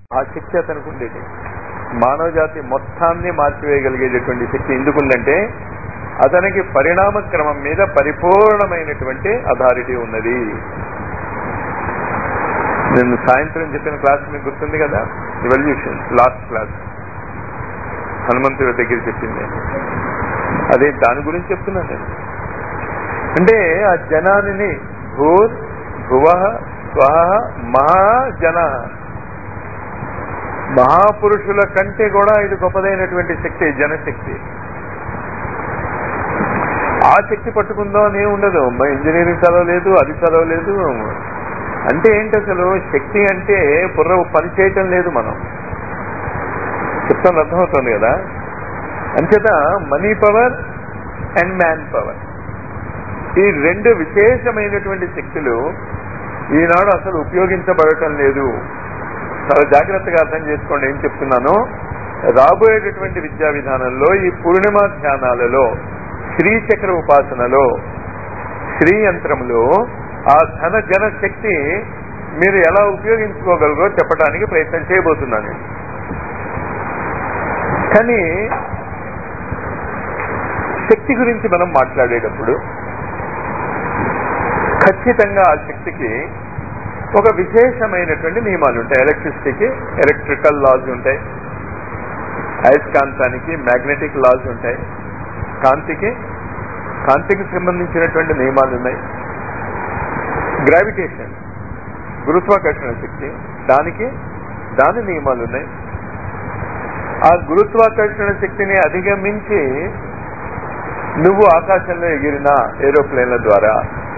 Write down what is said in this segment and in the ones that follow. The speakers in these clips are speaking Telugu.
ఆ శక్తి అతనికి ఉండేది మానవ జాతి మొత్తాన్ని మార్చివేయగలిగేటటువంటి శక్తి ఎందుకుందంటే అతనికి పరిణామ క్రమం మీద పరిపూర్ణమైనటువంటి అథారిటీ ఉన్నది నేను సాయంత్రం చెప్పిన క్లాస్ మీకు గుర్తుంది కదా ఇవల్యూషన్ లాస్ట్ క్లాస్ హనుమంతుడి దగ్గర చెప్పింది అదే దాని గురించి చెప్తున్నాను నేను అంటే ఆ జనాన్ని భూర్ భువ స్వ మహాజన మహాపురుషుల కంటే కూడా ఇది గొప్పదైనటువంటి శక్తి జనశక్తి ఆ శక్తి పట్టుకుందాం అని ఏమి ఉండదు మా ఇంజనీరింగ్ చదవలేదు అది చదవలేదు అంటే ఏంటి అసలు శక్తి అంటే బుర్ర పని చేయటం లేదు మనం చెప్తాను అర్థమవుతుంది కదా అంచేత money power and man power ఈ రెండు విశేషమైనటువంటి శక్తులు ఈనాడు అసలు ఉపయోగించబడటం లేదు చాలా జాగ్రత్తగా అర్థం చేసుకోండి ఏం చెప్తున్నాను రాబోయేటటువంటి విద్యా విధానంలో ఈ పూర్ణిమ ధ్యానాలలో శ్రీచక్ర ఉపాసనలో శ్రీ యంత్రంలో ఆ ధన జన శక్తి మీరు ఎలా ఉపయోగించుకోగలరో చెప్పడానికి ప్రయత్నం చేయబోతున్నాను కానీ శక్తి గురించి మనం మాట్లాడేటప్పుడు ఖచ్చితంగా ఆ శక్తికి ఒక విశేషమైనటువంటి నియమాలు ఉంటాయి ఎలక్ట్రిసిటీకి ఎలక్ట్రికల్ లాస్ ఉంటాయి అయస్కాంతానికి మ్యాగ్నెటిక్ లాస్ ఉంటాయి కాంతికి కాంతికి సంబంధించినటువంటి నియమాలు ఉన్నాయి గ్రావిటేషన్ గురుత్వాకర్షణ శక్తి దానికి దాని నియమాలు ఉన్నాయి ఆ గురుత్వాకర్షణ శక్తిని అధిగమించి నువ్వు ఆకాశంలో ఎగిరిన ఏరోప్లేన్ల ద్వారా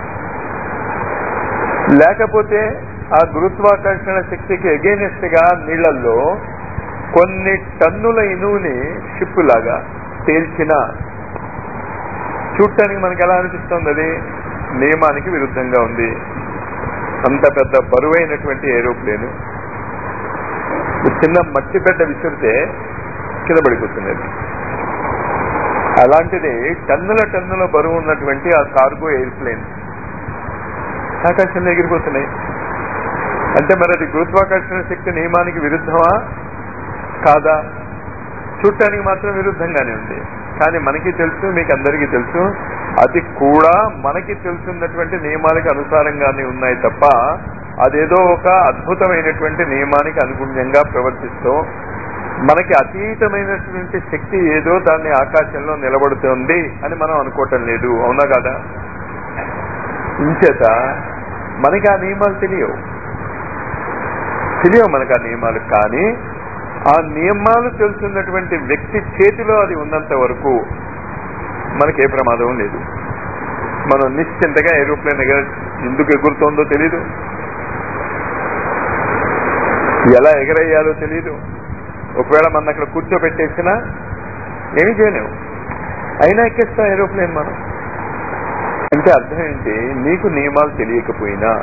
లేకపోతే ఆ గురుత్వాకర్షణ శక్తికి ఎగేనెస్ట్ గా నీళ్లలో కొన్ని టన్నుల ఇనువుని షిప్ లాగా తేల్చిన చూడటానికి మనకి ఎలా అనిపిస్తుంది అది నియమానికి విరుద్ధంగా ఉంది అంత పెద్ద బరువైనటువంటి ఏరోప్లేన్ చిన్న మట్టి బిడ్డ విసిరితే కింద పడిపోతున్నది అలాంటిది టన్నుల టన్నుల బరువు ఉన్నటువంటి ఆ కార్గో ఎయిర్ప్లేన్ ఆకాశంలో ఎగిరిపోతున్నాయి అంటే మరి అది గురుత్వాకర్షణ శక్తి నియమానికి విరుద్ధమా కాదా చూడటానికి మాత్రం విరుద్ధంగానే ఉంది కానీ మనకి తెలుసు మీకు అందరికీ తెలుసు అది కూడా మనకి తెలుసున్నటువంటి నియమాలకు అనుసారంగానే ఉన్నాయి తప్ప అదేదో ఒక అద్భుతమైనటువంటి నియమానికి అనుగుణ్యంగా ప్రవర్తిస్తూ మనకి అతీతమైనటువంటి శక్తి ఏదో దాన్ని ఆకాశంలో నిలబడుతుంది అని మనం అనుకోవటం లేదు అవునా కదా ఇంచేత మనకి ఆ నియమాలు తెలియవు తెలియవు మనకు ఆ నియమాలు కానీ ఆ నియమాలు తెలుసున్నటువంటి వ్యక్తి చేతిలో అది ఉన్నంత వరకు మనకి ఏ ప్రమాదం లేదు మనం నిశ్చింతగా ఏరోప్లేన్ ఎగర ఎందుకు ఎగురుతోందో తెలీదు ఎలా ఎగరయ్యాలో తెలీదు ఒకవేళ మన అక్కడ కూర్చోబెట్టేసినా ఏమి చేయలేము అయినా ఎక్కేస్తాం ఏరోప్లేన్ మనం అంటే అర్థం ఏంటి నీకు నియమాలు తెలియకపోయినా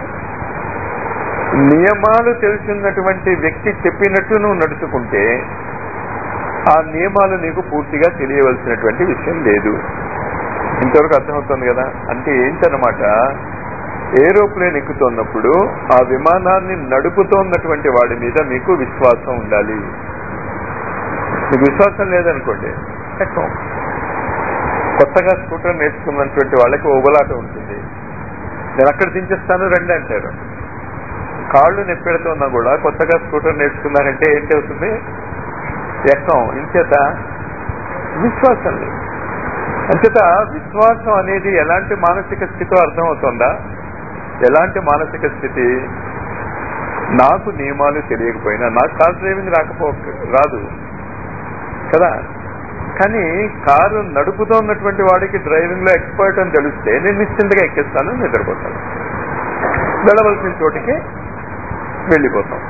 నియమాలు తెలిసినటువంటి వ్యక్తి చెప్పినట్టు నువ్వు నడుచుకుంటే ఆ నియమాలు నీకు పూర్తిగా తెలియవలసినటువంటి విషయం లేదు ఇంతవరకు అర్థమవుతుంది కదా అంటే ఏంటనమాట ఏరోప్లేన్ ఎక్కుతున్నప్పుడు ఆ విమానాన్ని నడుపుతోన్నటువంటి వాడి మీద మీకు విశ్వాసం ఉండాలి మీకు విశ్వాసం లేదనుకోండి ఎక్కం కొత్తగా స్కూటర్ నేర్చుకున్నటువంటి వాళ్ళకి ఓబలాట ఉంటుంది నేను అక్కడ దించేస్తాను రండి అంటారు కాళ్ళు నొప్పెడుతున్నా కూడా కొత్తగా స్కూటర్ నేర్చుకున్నారంటే ఏంటి అవుతుంది ఎక్కం ఇంచేత విశ్వాసం లేదు అంచేత విశ్వాసం అనేది ఎలాంటి మానసిక స్థితితో అర్థమవుతుందా ఎలాంటి మానసిక స్థితి నాకు నియమాలు తెలియకపోయినా నాకు కార్ డ్రైవింగ్ రాకపో రాదు కదా కానీ కారు నడుపుతున్నటువంటి వాడికి డ్రైవింగ్ లో ఎక్స్పర్ట్ అని తెలిస్తే నేను నిశ్చింతగా ఎక్కిస్తాను నిద్రపోతాను వెళ్ళవలసిన చోటికి వెళ్ళిపోతాం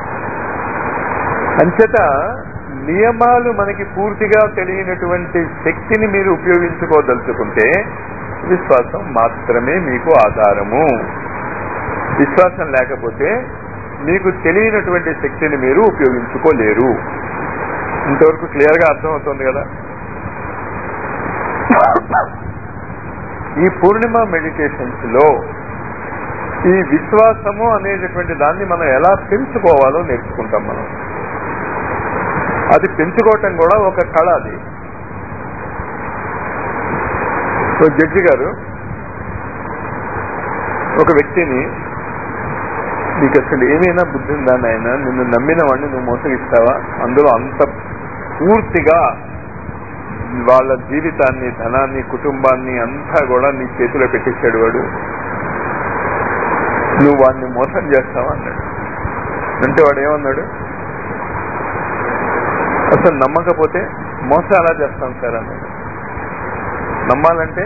అంచేత నియమాలు మనకి పూర్తిగా తెలియనటువంటి శక్తిని మీరు ఉపయోగించుకోదలుచుకుంటే విశ్వాసం మాత్రమే మీకు ఆధారము విశ్వాసం లేకపోతే మీకు తెలియనటువంటి శక్తిని మీరు ఉపయోగించుకోలేరు ఇంతవరకు క్లియర్ గా అర్థమవుతుంది కదా ఈ పూర్ణిమ మెడిటేషన్స్ లో ఈ విశ్వాసము అనేటటువంటి దాన్ని మనం ఎలా పెంచుకోవాలో నేర్చుకుంటాం మనం అది పెంచుకోవటం కూడా ఒక కళ అది ఓ జడ్జి గారు ఒక వ్యక్తిని నీకు అసలు ఏమైనా బుద్ధి ఉందా నాయన నిన్ను నమ్మిన వాడిని నువ్వు మోసగిస్తావా అందులో అంత పూర్తిగా వాళ్ళ జీవితాన్ని ధనాన్ని కుటుంబాన్ని అంతా కూడా నీ చేతిలో పెట్టేశాడు వాడు నువ్వు వాడిని మోసం చేస్తావా అన్నాడు అంటే వాడు ఏమన్నాడు అసలు నమ్మకపోతే మోసం ఎలా చేస్తాం సార్ అన్నాడు నమ్మాలంటే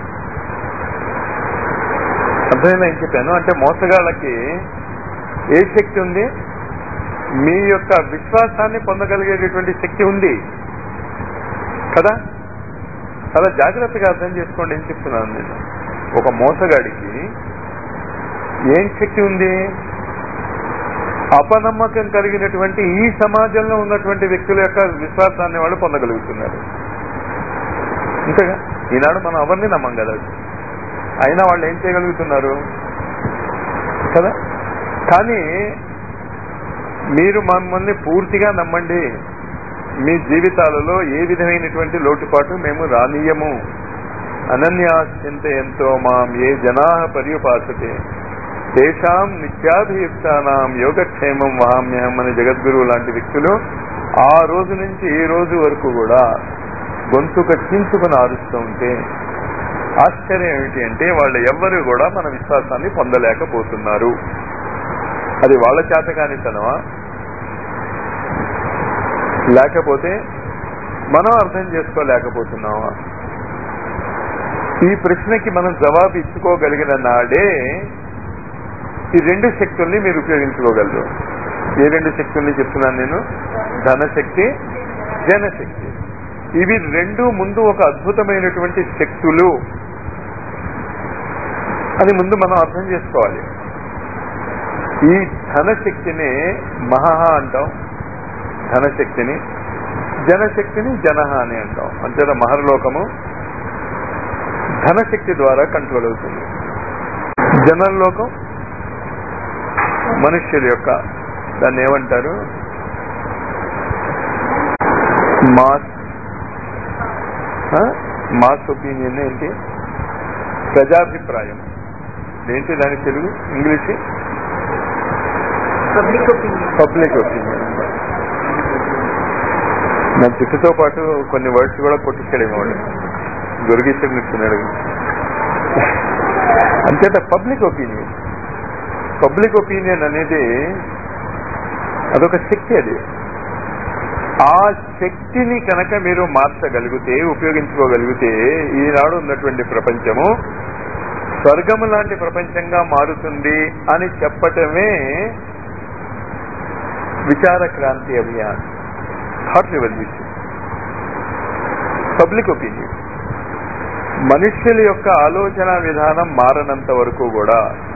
అర్థమైనా ఏం చెప్పాను అంటే మోసగాళ్ళకి ఏ శక్తి ఉంది మీ యొక్క విశ్వాసాన్ని పొందగలిగేటటువంటి శక్తి ఉంది కదా చాలా జాగ్రత్తగా అర్థం చేసుకోండి ఏం చెప్తున్నాను నేను ఒక మోసగాడికి ఏం శక్తి ఉంది అపనమ్మకం కలిగినటువంటి ఈ సమాజంలో ఉన్నటువంటి వ్యక్తుల యొక్క విశ్వాసాన్ని వాళ్ళు పొందగలుగుతున్నారు అంతేగా ఈనాడు మనం ఎవరిని నమ్మం కదా అయినా వాళ్ళు ఏం చేయగలుగుతున్నారు కదా కానీ మీరు మమ్మల్ని పూర్తిగా నమ్మండి మీ జీవితాలలో ఏ విధమైనటువంటి లోటుపాటు మేము రానీయము అనన్యాశ్చింత ఎంతో మాం ఏ జనా పర్యుపాసతే తేషాం నిత్యాభియుక్తానాం యోగక్షేమం వహామ్యహం అనే జగద్గురువు లాంటి వ్యక్తులు ఆ రోజు నుంచి ఈ రోజు వరకు కూడా గొంతుక చించుకుని ఆరుస్తూ ఉంటే ఆశ్చర్యం ఏమిటి అంటే వాళ్ళు ఎవ్వరు కూడా మన విశ్వాసాన్ని పొందలేకపోతున్నారు అది వాళ్ళ చేతకానితనమా లేకపోతే మనం అర్థం చేసుకోలేకపోతున్నామా ఈ ప్రశ్నకి మనం జవాబు ఇచ్చుకోగలిగిన నాడే ఈ రెండు శక్తుల్ని మీరు ఉపయోగించుకోగలరు ఏ రెండు శక్తుల్ని చెప్తున్నాను నేను ధనశక్తి జనశక్తి ఇవి రెండు ముందు ఒక అద్భుతమైనటువంటి శక్తులు అని ముందు మనం అర్థం చేసుకోవాలి ఈ ధనశక్తిని మహా అంటాం ధనశక్తిని జనశక్తిని జనహ అని అంటాం అంతేత మహర్లోకము ధనశక్తి ద్వారా కంట్రోల్ అవుతుంది జనలోకం మనుష్యుల యొక్క దాన్ని ఏమంటారు మాస్ మాస్ ఒపీనియన్ ఏంటి ప్రజాభిప్రాయం ఏంటి దాని Telugu English public opinion public opinion నా జుట్టుతో పాటు కొన్ని వర్డ్స్ కూడా కొట్టించాడేమో వాడు దొరికించుకున్నాడు అంతేత పబ్లిక్ ఒపీనియన్ పబ్లిక్ ఒపీనియన్ అనేది అదొక శక్తి అది ఆ శక్తిని కనుక మీరు మార్చగలిగితే ఉపయోగించుకోగలిగితే ఈనాడు ఉన్నటువంటి ప్రపంచము స్వర్గము లాంటి ప్రపంచంగా మారుతుంది అని చెప్పటమే Vichar Kranti Abhiyan thought revolution public opinion మనుష్యుల యొక్క ఆలోచన విధానం మారనంత వరకు కూడా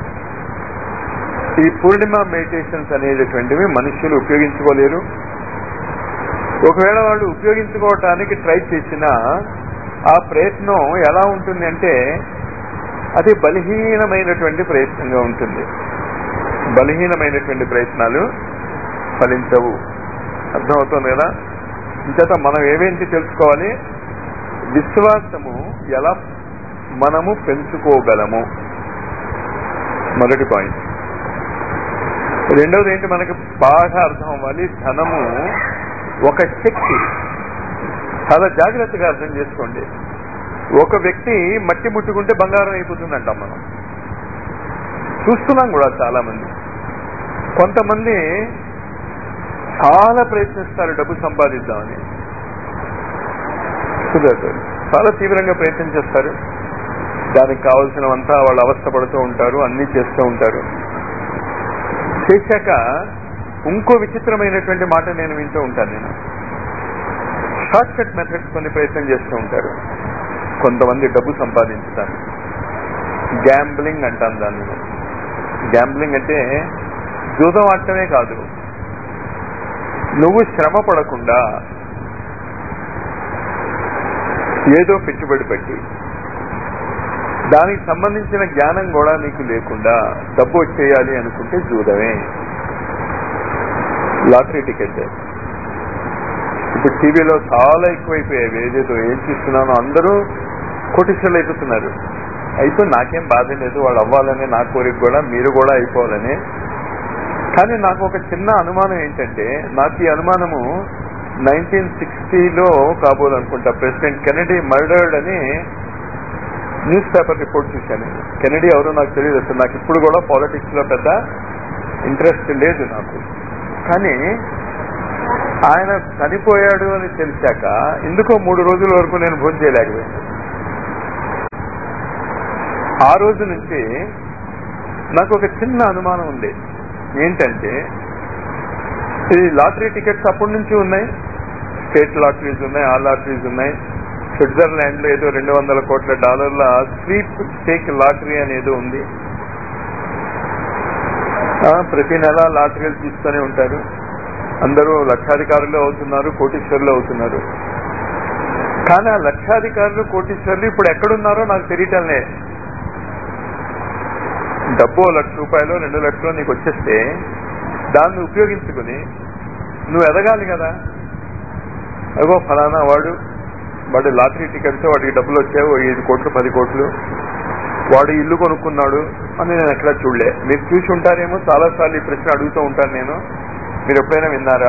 ఈ పూర్ణిమ మెడిటేషన్స్ అనేటటువంటివి మనుష్యులు ఉపయోగించుకోలేరు ఒకవేళ వాళ్ళు ఉపయోగించుకోవటానికి ట్రై చేసినా ఆ ప్రయత్నం ఎలా ఉంటుంది అంటే అది బలహీనమైనటువంటి ప్రయత్నంగా ఉంటుంది బలహీనమైనటువంటి ప్రయత్నాలు ఫలించవు అర్థమవుతుంది కదా ఇంచేత మనం ఏమేంటి తెలుసుకోవాలి విశ్వాసము ఎలా మనము పెంచుకోగలము మొదటి పాయింట్ రెండవది ఏంటి మనకి బాగా అర్థం అవ్వాలి ధనము ఒక శక్తి చాలా జాగ్రత్తగా అర్థం చేసుకోండి ఒక వ్యక్తి మట్టి ముట్టుకుంటే బంగారం అయిపోతుంది అంటాం మనం చూస్తున్నాం కూడా చాలా మంది కొంతమంది చాలా ప్రయత్నిస్తారు డబ్బు సంపాదిద్దామని కుదరదు చాలా తీవ్రంగా ప్రయత్నం చేస్తారు దానికి కావలసినవంతా వాళ్ళు అవస్థ పడుతూ ఉంటారు అన్ని చేస్తూ ఉంటారు చేశాక ఇంకో విచిత్రమైనటువంటి మాట నేను వింటూ ఉంటాను నేను షార్ట్ కట్ మెథడ్స్ కొన్ని ప్రయత్నం చేస్తూ ఉంటారు కొంతమంది డబ్బు సంపాదించుతారు గ్యాంబ్లింగ్ అంటాం దాన్ని గ్యాంబ్లింగ్ అంటే జూదం ఆడటమే కాదు నువ్వు శ్రమ పడకుండా ఏదో పెట్టుబడి పెట్టి దానికి సంబంధించిన జ్ఞానం కూడా నీకు లేకుండా డబ్బు వచ్చేయాలి అనుకుంటే జూదమే లాటరీ టికెట్ ఇప్పుడు టీవీలో చాలా ఎక్కువైపోయాయి ఏదేదో ఏం చూస్తున్నానో అందరూ కోటీశ్వర్లు అయిపోతున్నారు అయిపోయి నాకేం బాధ లేదు వాళ్ళు అవ్వాలని నా కోరిక కూడా మీరు కూడా అయిపోవాలని కానీ నాకు ఒక చిన్న అనుమానం ఏంటంటే నాకు ఈ అనుమానము నైన్టీన్ సిక్స్టీలో కాబోదనుకుంటా ప్రెసిడెంట్ కెనడీ మర్డర్డ్ అని న్యూస్ పేపర్ రిపోర్ట్ చూశాను కెనడీ ఎవరో నాకు తెలియదు అసలు నాకు ఇప్పుడు కూడా పాలిటిక్స్ లో పెద్ద ఇంట్రెస్ట్ లేదు నాకు కానీ ఆయన చనిపోయాడు అని తెలిసాక ఎందుకో మూడు రోజుల వరకు నేను భోజనం చేయలేకపోయాను ఆ రోజు నుంచి నాకు ఒక చిన్న అనుమానం ఉంది ఏంటంటే ఈ లాటరీ టికెట్స్ అప్పటి నుంచి ఉన్నాయి స్టేట్ లాటరీస్ ఉన్నాయి ఆ లాటరీస్ ఉన్నాయి స్విట్జర్లాండ్ లో ఏదో రెండు వందల కోట్ల డాలర్ల స్వీప్ స్టేక్ లాటరీ అనేది ఉంది ఆ, ప్రతి నెల లాటరీలు తీసుకొని ఉంటారు అందరూ లక్షాధికారులు అవుతున్నారు కోటీశ్వరులు అవుతున్నారు కానీ ఆ లక్షాధికారులు కోటీశ్వరులు ఇప్పుడు ఎక్కడున్నారో నాకు తెలియటంలే డబ్బు ఓ లక్ష రూపాయలు రెండు లక్షలు నీకు వచ్చేస్తే దాన్ని ఉపయోగించుకుని నువ్వు ఎదగాలి కదా అగో ఫలానా వాడు వాడు లాటరీ టికెట్స్ వాడికి డబ్బులు వచ్చాయి ఓ ఐదు కోట్లు పది కోట్లు వాడు ఇల్లు కొనుక్కున్నాడు అని నేను ఎట్లా చూడలే మీరు చూసి ఉంటారేమో చాలా సార్లు ఈ ప్రశ్న అడుగుతూ ఉంటాను నేను మీరు ఎప్పుడైనా విన్నారా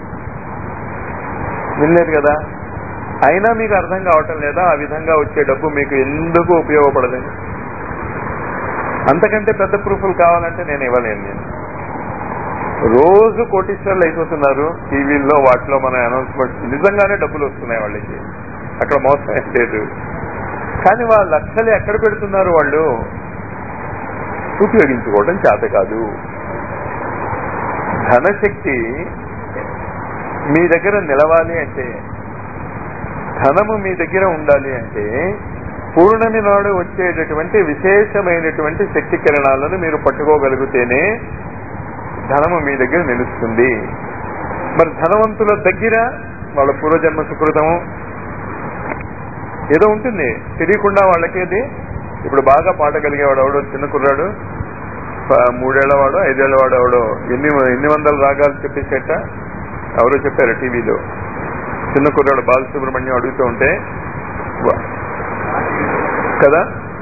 వినలేదు కదా అయినా మీకు అర్థం కావటం లేదా ఆ విధంగా వచ్చే డబ్బు మీకు ఎందుకు ఉపయోగపడదని అంతకంటే పెద్ద ప్రూఫ్లు కావాలంటే నేను ఇవ్వలేను నేను రోజు కోటీశ్వర్లు అయిపోతున్నారు టీవీల్లో వాటిలో మన అనౌన్స్మెంట్స్ నిజంగానే డబ్బులు వస్తున్నాయి వాళ్ళకి అక్కడ మోసం ఏం లేదు కానీ వాళ్ళ లక్షలు ఎక్కడ పెడుతున్నారు వాళ్ళు ఉపయోగించుకోవడం చేత కాదు ధనశక్తి మీ దగ్గర నిలవాలి అంటే ధనము మీ దగ్గర ఉండాలి అంటే పూర్ణమి నాడు వచ్చేటటువంటి విశేషమైనటువంటి శక్తి కిరణాలను మీరు పట్టుకోగలిగితేనే ధనము మీ దగ్గర నిలుస్తుంది మరి ధనవంతుల దగ్గర వాళ్ళ పూర్వజన్మ సుకృతము ఏదో ఉంటుంది తెలియకుండా వాళ్ళకేది ఇప్పుడు బాగా పాట కలిగేవాడు ఎవడో చిన్న కుర్రాడు ప- మూడేళ్లవాడో ఐదేళ్లవాడో ఎవడో ఎన్ని ఎన్ని వందల రాగాలు చెప్పేసేట ఎవరో చెప్పారు టీవీలో చిన్న కుర్రాడు బాలసుబ్రహ్మణ్యం అడుగుతూ ఉంటే వా- కదా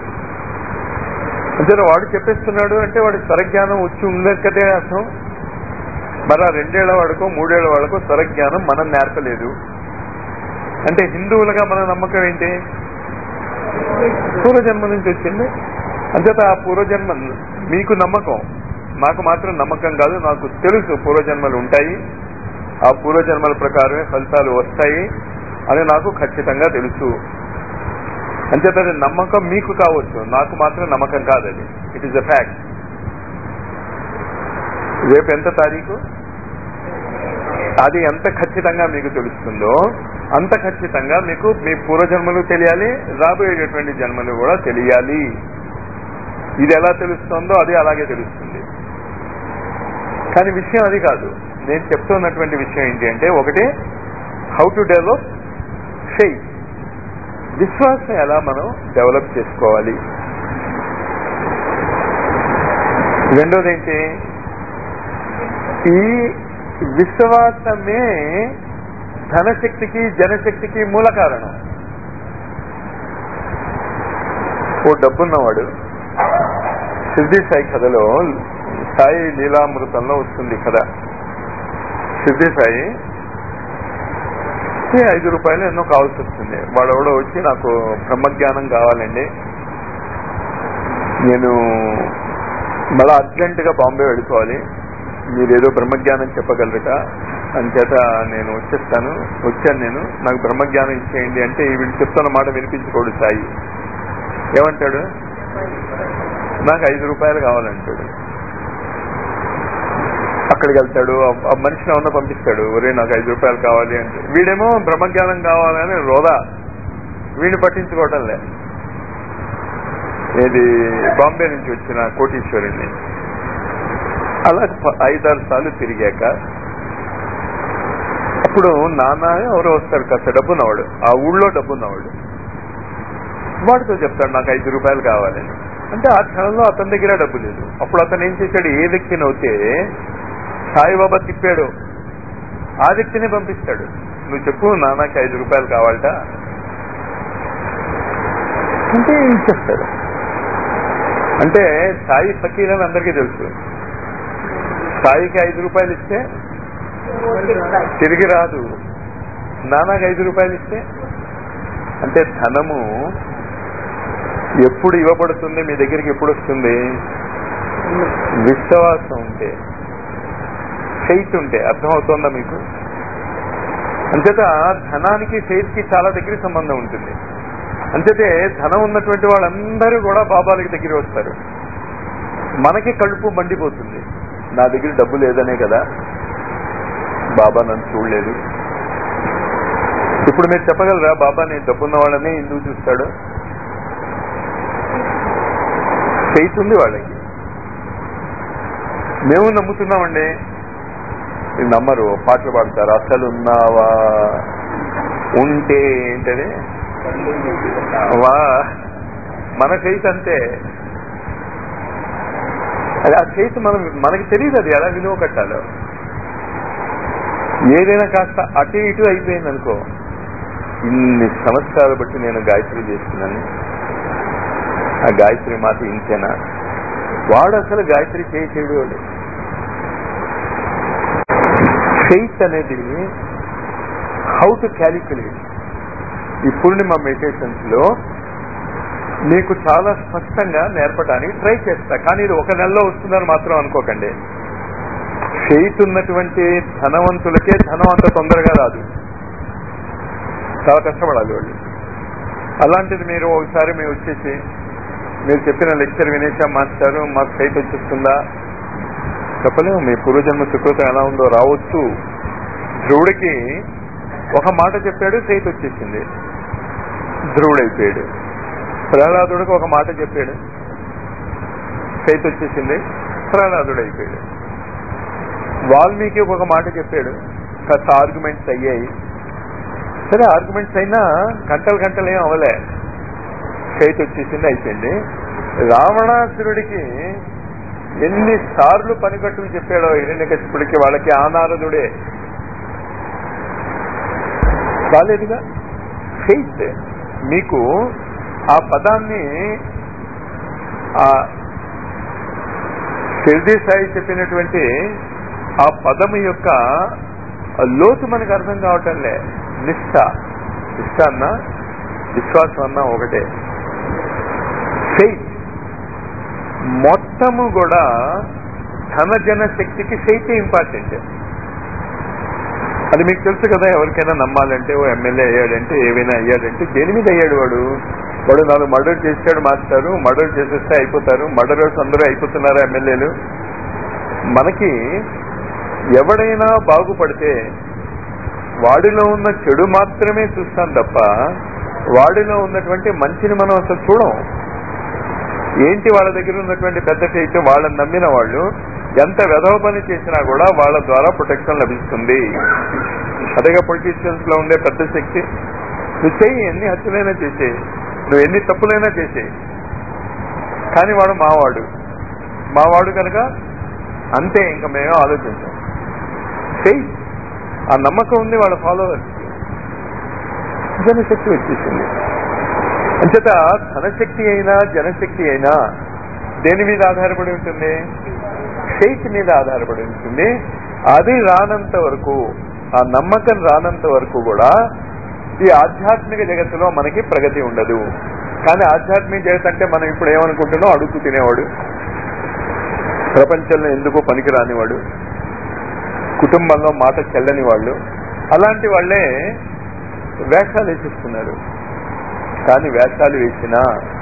అంటే వాడు చెప్పేస్తున్నాడు అంటే వాడికి స్వరజ్ఞానం వచ్చి ఉన్నది కదే అర్థం మరి ఆ రెండేళ్ల వాడుకో మూడేళ్ల వాడుకో స్వరజ్ఞానం మనం నేర్పలేదు అంటే హిందువులుగా మన నమ్మకం ఏంటి పూర్వజన్మ నుంచి వచ్చింది అంచేత ఆ పూర్వజన్మ మీకు నమ్మకం నాకు మాత్రం నమ్మకం కాదు నాకు తెలుసు పూర్వజన్మలు ఉంటాయి ఆ పూర్వజన్మల ప్రకారమే ఫలితాలు వస్తాయి అని నాకు ఖచ్చితంగా తెలుసు అంచేత అది నమ్మకం మీకు కావచ్చు నాకు మాత్రం నమ్మకం కాదు అది ఇట్ ఈస్ అ ఫ్యాక్ట్ రేపు ఎంత తారీఖు అది ఎంత ఖచ్చితంగా మీకు తెలుస్తుందో అంత ఖచ్చితంగా మీకు మీ పూర్వజన్మలు తెలియాలి రాబోయేటటువంటి జన్మలు కూడా తెలియాలి ఇది ఎలా తెలుస్తుందో అది అలాగే తెలుస్తుంది కానీ విషయం అది కాదు నేను చెప్తున్నటువంటి విషయం ఏంటి అంటే ఒకటి హౌ టు డెవలప్ ఫెయిత్ విశ్వాసం ఎలా మనం డెవలప్ చేసుకోవాలి రెండోది ఏంటి ఈ విశ్వాసమే ధనశక్తికి జనశక్తికి మూల కారణం ఓ డబ్బున్నవాడు సిద్ధి సాయి కథలో సాయి లీలామృతంలో వస్తుంది కథ సిద్ధి సాయి ఈ ఐదు రూపాయలు ఎన్నో కావాల్సి వస్తుంది వాడెవడో వచ్చి నాకు బ్రహ్మజ్ఞానం కావాలండి నేను మళ్ళా అర్జెంట్ గా బాంబే వెళ్ళిపోవాలి మీరేదో బ్రహ్మజ్ఞానం చెప్పగలరట అంచేత నేను వచ్చేస్తాను వచ్చాను నేను నాకు బ్రహ్మజ్ఞానం ఇచ్చేయండి అంటే వీడు చెప్తున్న మాట వినిపించుకోడు సాయి ఏమంటాడు నాకు ఐదు రూపాయలు కావాలంటాడు అక్కడికి వెళ్తాడు ఆ- ఆ మనిషిని ఏమన్నా పంపిస్తాడు ఒరే నాకు ఐదు రూపాయలు కావాలి అంటే వీడేమో బ్రహ్మజ్ఞానం కావాలని రోదా వీడిని పట్టించుకోవటం లే ఇది బాంబే నుంచి వచ్చిన కోటీశ్వరుని అలా ప- ఐదారు సార్లు తిరిగాక అప్పుడు నాన్న ఎవరో వస్తారు కాస్త డబ్బున్నవాడు ఆ ఊళ్ళో డబ్బున్నవాడు వాడితో చెప్తాడు నాకు ఐదు రూపాయలు కావాలని అంటే ఆ క్షణంలో అతని దగ్గర డబ్బు లేదు అప్పుడు అతను ఏం చేశాడు ఏ వ్యక్తిని అవుతే సాయిబాబా తిప్పాడు ఆ వ్యక్తిని పంపిస్తాడు నువ్వు చెప్పు నాన్నకి ఐదు రూపాయలు కావాలట అంటే ఇచ్చేస్తాడు అంటే సాయి ఫకీర్ అని అందరికీ తెలుసు సాయికి ఐదు రూపాయలు ఇస్తే తిరిగి రాదు నాన్నకి ఐదు రూపాయలు ఇస్తే అంటే ధనము ఎప్పుడు ఇవ్వబడుతుంది మీ దగ్గరికి ఎప్పుడు వస్తుంది విశ్వాసం ఉంటే ఫెయిత్ ఉంటే అర్థమవుతోందా మీకు అంచేత ధనానికి ఫెయిత్ కి చాలా దగ్గర సంబంధం ఉంటుంది అంచేతే ధనం ఉన్నటువంటి వాళ్ళందరూ కూడా బాబాలకి దగ్గర వస్తారు మనకి కడుపు మండిపోతుంది నా దగ్గర డబ్బు లేదనే కదా బాబా నన్ను చూడలేదు ఇప్పుడు మీరు చెప్పగలరా బాబా నేను డబ్బున్న వాళ్ళని ఎందుకు చూస్తాడు ఫెయిత్ ఉంది వాళ్ళకి మేము నమ్ముతున్నామండి మీరు నమ్మరు పాటలు పాడతారు అసలు ఉన్నావా ఉంటే ఏంటది వా మన ఫెయిత్ అంతే అది ఆ ఫెయిత్ మనం మనకి తెలియదు అది ఎలా విలువ కట్టాలో ఏదైనా కాస్త అటు ఇటు అయిపోయింది అనుకో ఇన్ని సంవత్సరాలు బట్టి నేను గాయత్రి చేస్తున్నాను ఆ గాయత్రి మాత ఇంతేనా వాడు అసలు గాయత్రి చేయడు వాడు ఫెయిత్ అనేది హౌ టు క్యాలిక్యులేట్ ఈ పూర్ణిమ మెడిటేషన్స్ లో మీకు చాలా స్పష్టంగా నేర్పడానికి ట్రై చేస్తా కానీ ఇది ఒక నెలలో వస్తుందని మాత్రం అనుకోకండి ఫెయిత్ ఉన్నటువంటి ధనవంతులకే ధనం అంత తొందరగా రాదు చాలా కష్టపడాలి వాళ్ళు అలాంటిది మీరు ఒకసారి మీరు వచ్చేసి మీరు చెప్పిన లెక్చర్ వినేసాం మాస్టారు మాకు ఫెయిత్ వచ్చేస్తుందా చెప్పలేము మీ పూర్వజన్మ సుకృతం ఎలా ఉందో రావచ్చు ధ్రువుడికి ఒక మాట చెప్పాడు ఫెయిత్ వచ్చేసింది ధ్రువుడైపోయాడు ప్రహ్లాదుడికి ఒక మాట చెప్పాడు ఫెయిత్ వచ్చేసింది ప్రహ్లాదుడు అయిపోయాడు వాల్మీకి ఒక మాట చెప్పాడు కాస్త ఆర్గ్యుమెంట్స్ అయ్యాయి సరే ఆర్గ్యుమెంట్స్ అయినా గంటలు గంటలు ఏం అవలే ఫెయిత్ వచ్చేసింది అయిపోయింది రావణాసురుడికి ఎన్ని సార్లు పనికట్టులు చెప్పాడో హిరణ్యకశిపుడికి వాళ్ళకి ఆనారదుడే కాలేదుగా ఫెయిత్ మీకు ఆ పదాన్ని ఆ షిర్డీ సాయి చెప్పినటువంటి ఆ పదము యొక్క లోతు మనకు అర్థం కావటంలే నిష్ఠ నిష్ఠ అన్నా విశ్వాసం అన్నా ఒకటే ఫెయిత్ మొత్తము కూడా ధనజన శక్తికి ఫెయిత్ ఇంపార్టెంట్ అది మీకు తెలుసు కదా ఎవరికైనా నమ్మాలంటే ఓ ఎమ్మెల్యే అయ్యాడంటే ఏవైనా అయ్యాడంటే దేని మీద అయ్యాడు వాడు వాడు నాలుగు మర్డర్ చేశాడు మాస్టారు మర్డర్ చేసేస్తే అయిపోతారు మర్డరర్స్ అందరూ అయిపోతున్నారు ఎమ్మెల్యేలు మనకి ఎవడైనా బాగుపడితే వాడిలో ఉన్న చెడు మాత్రమే చూస్తాం తప్ప వాడిలో ఉన్నటువంటి మంచిని మనం అసలు చూడం ఏంటి వాళ్ళ దగ్గర ఉన్నటువంటి పెద్ద ఫెయిత్ వాళ్ళని నమ్మిన వాళ్ళు ఎంత వెధవ పని చేసినా కూడా వాళ్ళ ద్వారా ప్రొటెక్షన్ లభిస్తుంది అదేగా పొలిటీషియన్స్ లో ఉండే పెద్ద శక్తి నువ్వు చెయ్యి ఎన్ని హత్యలైనా చేసేయి నువ్వు ఎన్ని తప్పులైనా చేసేయి కానీ వాడు మావాడు మావాడు కనుక అంతే ఇంకా మేము ఆలోచించాం ఫెయిత్ ఆ నమ్మకం ఉంది వాళ్ళ ఫాలోవర్స్ జనశక్తి వచ్చేసింది అంచేత ధనశక్తి అయినా జనశక్తి అయినా దేని మీద ఆధారపడి ఉంటుంది ఫెయిత్ మీద ఆధారపడి ఉంటుంది అది రానంత వరకు ఆ నమ్మకం రానంత వరకు కూడా ఈ ఆధ్యాత్మిక జగత్తులో మనకి ప్రగతి ఉండదు కానీ ఆధ్యాత్మిక జగత్ అంటే మనం ఇప్పుడు ఏమనుకుంటున్నాం అడుగు తినేవాడు ప్రపంచంలో ఎందుకో పనికి రానివాడు కుటుంబంలో మాట చెల్లని వాళ్ళు అలాంటి వాళ్ళే వేషాలు వేసిస్తున్నారు కానీ వేషాలు వేసినా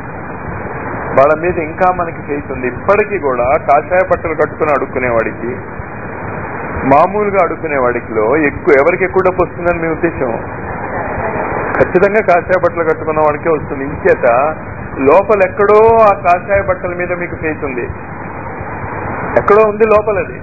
వాళ్ళ మీద ఇంకా మనకి ఫెయిత్ ఉంది ఇప్పటికీ కూడా కాషాయ బట్టలు కట్టుకుని అడుక్కునేవాడికి మామూలుగా అడుక్కునేవాడికిలో ఎక్కువ ఎవరికి ఎక్కువ డబ్బు వస్తుందని మీ ఉద్దేశం ఖచ్చితంగా కాషాయ బట్టలు కట్టుకున్న వాడికే వస్తుంది ఇంచేత లోపల ఎక్కడో ఆ కాషాయ బట్టల మీద మీకు ఫెయిత్ ఉంది ఎక్కడో ఉంది లోపలది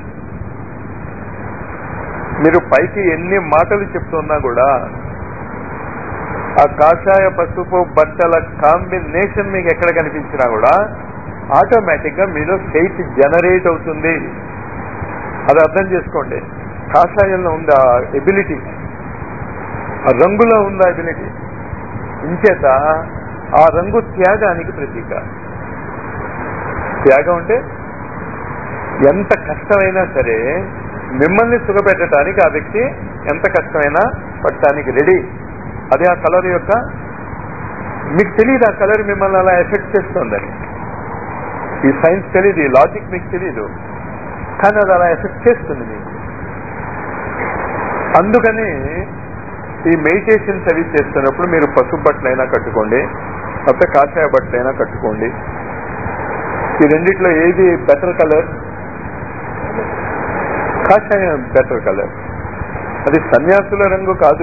మీరు పైకి ఎన్ని మాటలు చెప్తున్నా కూడా ఆ కాషాయ పసుపు బట్టల కాంబినేషన్ మీకు ఎక్కడ కనిపించినా కూడా ఆటోమేటిక్ గా మీలో హెయిట్ జనరేట్ అవుతుంది అది అర్థం చేసుకోండి కాషాయంలో ఉంది ఆ ఎబిలిటీ ఆ రంగులో ఉంది ఆ ఎబిలిటీ ఇంచేత ఆ రంగు త్యాగానికి ప్రతీక త్యాగం అంటే ఎంత కష్టమైనా సరే మిమ్మల్ని సుఖపెట్టడానికి ఆ వ్యక్తి ఎంత కష్టమైనా పట్టడానికి రెడీ అదే ఆ కలర్ యొక్క మీకు తెలియదు ఆ కలర్ మిమ్మల్ని అలా ఎఫెక్ట్ చేస్తుందని ఈ సైన్స్ తెలియదు ఈ లాజిక్ మీకు తెలియదు కానీ అది అలా ఎఫెక్ట్ చేస్తుంది మీకు అందుకని ఈ మెడిటేషన్స్ అవి చేస్తున్నప్పుడు మీరు పసుపు బట్టలైనా కట్టుకోండి లేకపోతే కాషాయ బట్టలైనా కట్టుకోండి ఈ రెండిట్లో ఏది బెటర్ కలర్ కాషాయం బెటర్ కలర్ అది సన్యాసుల రంగు కాదు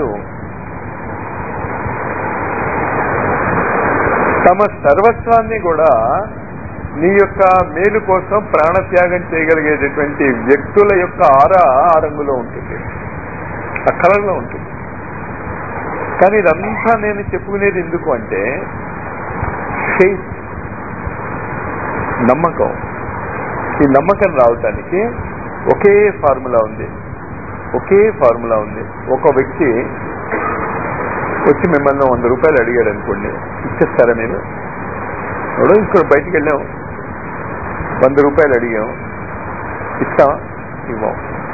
తమ సర్వస్వాన్ని కూడా నీ యొక్క మేలు కోసం ప్రాణత్యాగం చేయగలిగేటటువంటి వ్యక్తుల యొక్క ఆరా ఆ రంగులో ఉంటుంది ఆ కలర్లో ఉంటుంది కానీ ఇదంతా నేను చెప్పుకునేది ఎందుకు అంటే ఫెయిత్ నమ్మకం ఈ నమ్మకం రావటానికి ఒకే ఫార్ములా ఉంది ఒకే ఫార్ములా ఉంది ఒక వ్యక్తి వచ్చి మిమ్మల్ని వంద రూపాయలు అడిగాడు అనుకోండి ఇచ్చేస్తారా మీరు ఎవడో ఇక్కడ బయటికి వెళ్ళాం వంద రూపాయలు అడిగాం ఇస్తావా ఇవ్వం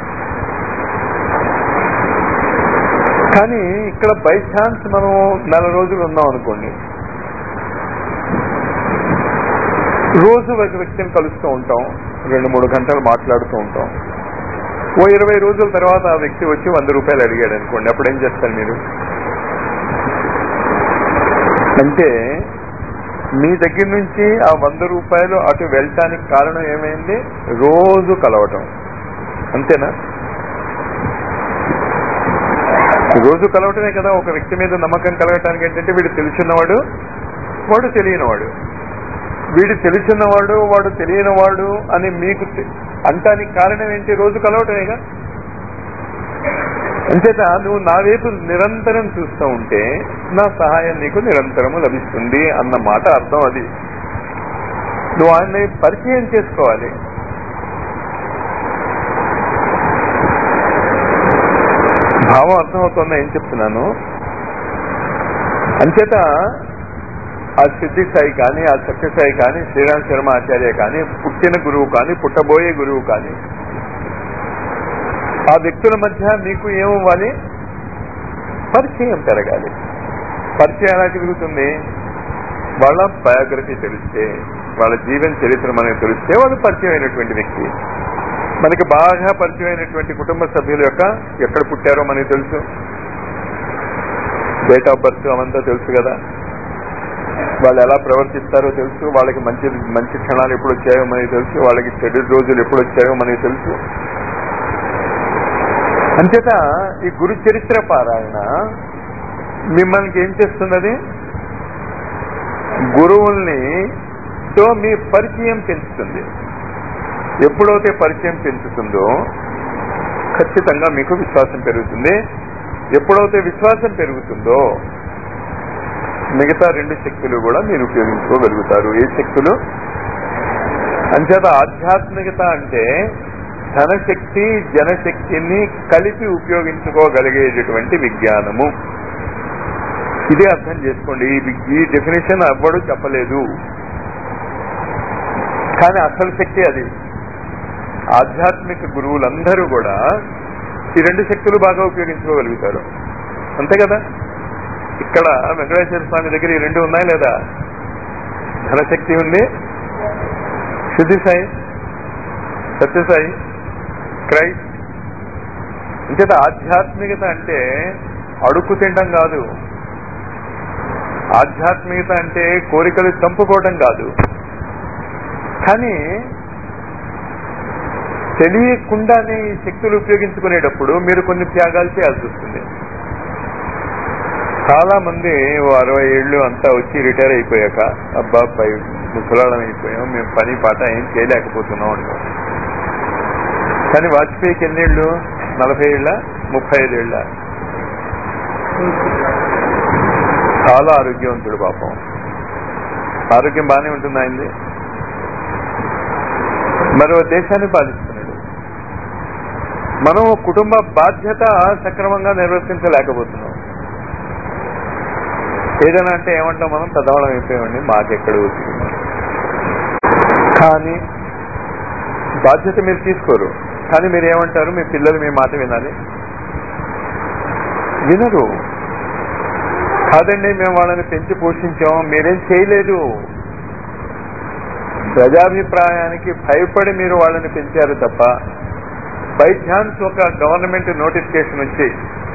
కానీ ఇక్కడ బై ఛాన్స్ మనం నెల రోజులు ఉన్నాం అనుకోండి రోజు ఒక వ్యక్తిని కలుస్తూ ఉంటాం రెండు మూడు గంటలు మాట్లాడుతూ ఉంటాం ఓ ఇరవై రోజుల తర్వాత ఆ వ్యక్తి వచ్చి వంద రూపాయలు అడిగాడు అనుకోండి అప్పుడు ఏం చేస్తారు మీరు అంటే మీ దగ్గర నుంచి ఆ వంద రూపాయలు అటు వెళ్ళటానికి కారణం ఏమైంది రోజు కలవటం అంతేనా రోజు కలవటమే కదా ఒక వ్యక్తి మీద నమ్మకం కలగటానికి ఏంటంటే వీడు తెలిసినవాడు వాడు తెలియనివాడు వీడు తెలిసినవాడు వాడు తెలియనివాడు అని మీకు తె- అంటానికి కారణం ఏంటి రోజు కలవటమేగా అంచేత నువ్వు నా వైపు నిరంతరం చూస్తూ ఉంటే నా సహాయం నీకు నిరంతరము లభిస్తుంది అన్న మాట అర్థం అది నువ్వు ఆయన్ని పరిచయం చేసుకోవాలి భావం అర్థమవుతుందా ఏం చెప్తున్నాను అంచేత ఆ సిద్ధి సాయి కానీ ఆ సత్యసాయి కానీ శ్రీరామ్ శర్మ ఆచార్య కానీ పుట్టిన గురువు కానీ పుట్టబోయే గురువు కానీ ఆ వ్యక్తుల మధ్య మీకు ఏమవ్వాలి పరిచయం పెరగాలి పరిచయం ఎలా జరుగుతుంది వాళ్ళ బయోగ్రఫీ తెలిస్తే వాళ్ళ జీవన చరిత్ర మనకు తెలిస్తే వాళ్ళు పరిచయం అయినటువంటి వ్యక్తి మనకి బాగా పరిచయం అయినటువంటి కుటుంబ సభ్యుల యొక్క ఎక్కడ పుట్టారో మనకి తెలుసు డేట్ ఆఫ్ బర్త్ అవంతా తెలుసు కదా వాళ్ళు ఎలా ప్రవర్తిస్తారో తెలుసు వాళ్ళకి మంచి మంచి క్షణాలు ఎప్పుడు వచ్చాయో మనకి తెలుసు వాళ్ళకి చెడు రోజులు ఎప్పుడు వచ్చాయో మనకి తెలుసు అంచేత ఈ గురు చరిత్ర పారాయణ మిమ్మల్ని ఏం చేస్తున్నది గురువుల్ని తో మీ పరిచయం పెంచుతుంది ఎప్పుడైతే పరిచయం పెంచుతుందో ఖచ్చితంగా మీకు విశ్వాసం పెరుగుతుంది ఎప్పుడైతే విశ్వాసం పెరుగుతుందో మిగతా రెండు శక్తులు కూడా మీరు ఉపయోగించుకోగలుగుతారు ఏ శక్తులు అంచేత ఆధ్యాత్మికత అంటే ధనశక్తి జనశక్తిని కలిపి ఉపయోగించుకోగలిగేటటువంటి విజ్ఞానము ఇదే అర్థం చేసుకోండి ఈ వి- ఈ డెఫినేషన్ ఎవ్వడు చెప్పలేదు కానీ అసలు శక్తి అది ఆధ్యాత్మిక గురువులందరూ కూడా ఈ రెండు శక్తులు బాగా ఉపయోగించుకోగలుగుతారు అంతే కదా ఇక్కడ వెంకటేశ్వర స్వామి దగ్గర ఈ రెండు ఉన్నాయి లేదా ధనశక్తి ఉంది శుద్ధి సాయి సత్యసాయి క్రైస్ట్ అంచేత ఆధ్యాత్మికత అంటే అడుక్కు తినడం కాదు ఆధ్యాత్మికత అంటే కోరికలు చంపుకోవడం కాదు కానీ తెలియకుండానే ఈ శక్తులు ఉపయోగించుకునేటప్పుడు మీరు కొన్ని త్యాగాలు చేయాల్సి వస్తుంది చాలా మంది ఓ అరవై ఏళ్ళు అంతా వచ్చి రిటైర్ అయిపోయాక అబ్బా పై ముసలాళం అయిపోయాం మేము పని పాట ఏం చేయలేకపోతున్నాం అంటాం కానీ వాజ్పేయికి ఎన్నేళ్ళు నలభై ఏళ్ళ ముప్పై ఐదేళ్ళ చాలా ఆరోగ్యవంతుడు పాపం ఆరోగ్యం బాగానే ఉంటుంది ఆయనది మరో దేశాన్ని పాలిస్తున్నాడు మనం కుటుంబ బాధ్యత సక్రమంగా నిర్వర్తించలేకపోతున్నాం ఏదైనా అంటే ఏమంటాం మనం పెద్దవాళ్ళం అయిపోయామండి మాకెక్కడ వచ్చింది కానీ బాధ్యత మీరు తీసుకోరు కానీ మీరు ఏమంటారు మీ పిల్లలు మీ మాట వినాలి వినరు కాదండి మేము వాళ్ళని పెంచి పోషించాం మీరేం చేయలేదు ప్రజాభిప్రాయానికి భయపడి మీరు వాళ్ళని పెంచారు తప్ప బై ఛాన్స్ ఒక గవర్నమెంట్ నోటిఫికేషన్ వచ్చి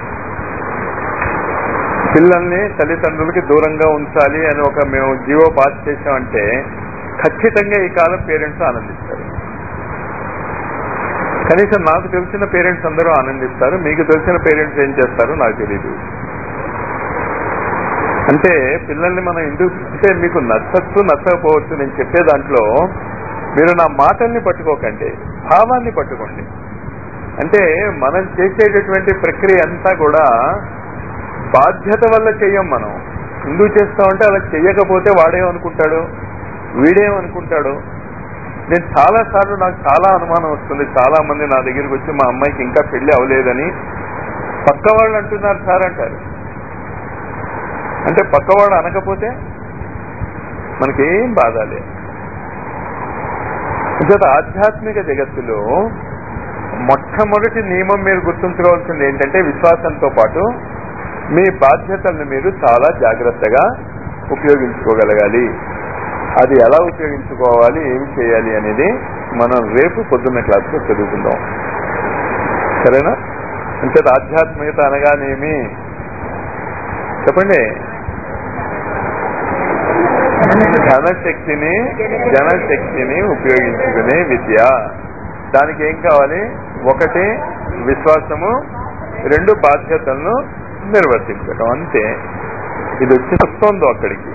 పిల్లల్ని తల్లిదండ్రులకి దూరంగా ఉంచాలి అని ఒక మేము జీవో పాస్ చేసామంటే ఖచ్చితంగా ఈ కాలం పేరెంట్స్ ఆనందిస్తారు కనీసం నాకు తెలిసిన పేరెంట్స్ అందరూ ఆనందిస్తారు మీకు తెలిసిన పేరెంట్స్ ఏం చేస్తారో నాకు తెలియదు అంటే పిల్లల్ని మనం ఎందుకు అంటే మీకు నచ్చచ్చు నచ్చకపోవచ్చు నేను చెప్పే దాంట్లో మీరు నా మాటల్ని పట్టుకోకండి భావాన్ని పట్టుకోండి అంటే మనం చేసేటటువంటి ప్రక్రియ అంతా కూడా బాధ్యత వల్ల చెయ్యం మనం ఎందుకు చేస్తామంటే అలా చెయ్యకపోతే వాడేమనుకుంటాడు వీడేమనుకుంటాడు నేను చాలా సార్లు నాకు చాలా అనుమానం వస్తుంది చాలా మంది నా దగ్గరికి వచ్చి మా అమ్మాయికి ఇంకా పెళ్లి అవ్వలేదని పక్క వాళ్ళు అంటున్నారు సార్ అంటారు అంటే పక్కవాడు అనకపోతే మనకేం బాధాలే అంచేత ఆధ్యాత్మిక జగత్తులో మొట్టమొదటి నియమం మీరు గుర్తుంచుకోవాల్సింది ఏంటంటే విశ్వాసంతో పాటు మీ బాధ్యతలను మీరు చాలా జాగ్రత్తగా ఉపయోగించుకోగలగాలి అది ఎలా ఉపయోగించుకోవాలి ఏమి చేయాలి అనేది మనం రేపు పొద్దున్న క్లాస్లో చదువుకుందాం సరేనా అంటే ఆధ్యాత్మికత అనగానేమి చెప్పండి ధనశక్తిని జనశక్తిని ఉపయోగించుకునే విద్య దానికి ఏం కావాలి ఒకటి విశ్వాసము రెండు బాధ్యతలను నిర్వర్తించడం అంతే ఇది వచ్చి వస్తుందో అక్కడికి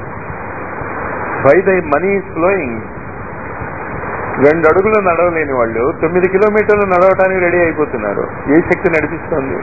వై ద మనీ ఫ్లోయింగ్ రెండు అడుగులు నడవలేని వాళ్ళు తొమ్మిది కిలోమీటర్లు నడవటానికి రెడీ అయిపోతున్నారు ఏ శక్తి నడిపిస్తుంది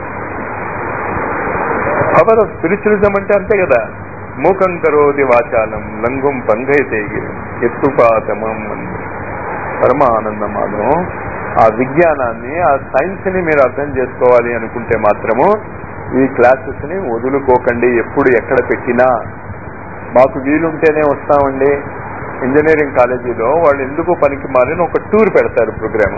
పవర్ ఆఫ్ స్పిరిచువలిజం అంటే అంతే కదా మూకం కరోది వాచాలం లంగుం పంగైతే ఎత్తుపాతమం పరమానందమానం ఆ విజ్ఞానాన్ని ఆ సైన్స్ ని మీరు అర్థం చేసుకోవాలి అనుకుంటే మాత్రము ఈ క్లాసెస్ ని వదులుకోకండి ఎప్పుడు ఎక్కడ పెట్టినా మాకు వీలుంటేనే వస్తామండి ఇంజనీరింగ్ కాలేజీలో వాళ్ళు ఎందుకు పనికి మారిన ఒక టూర్ పెడతారు ప్రోగ్రామ్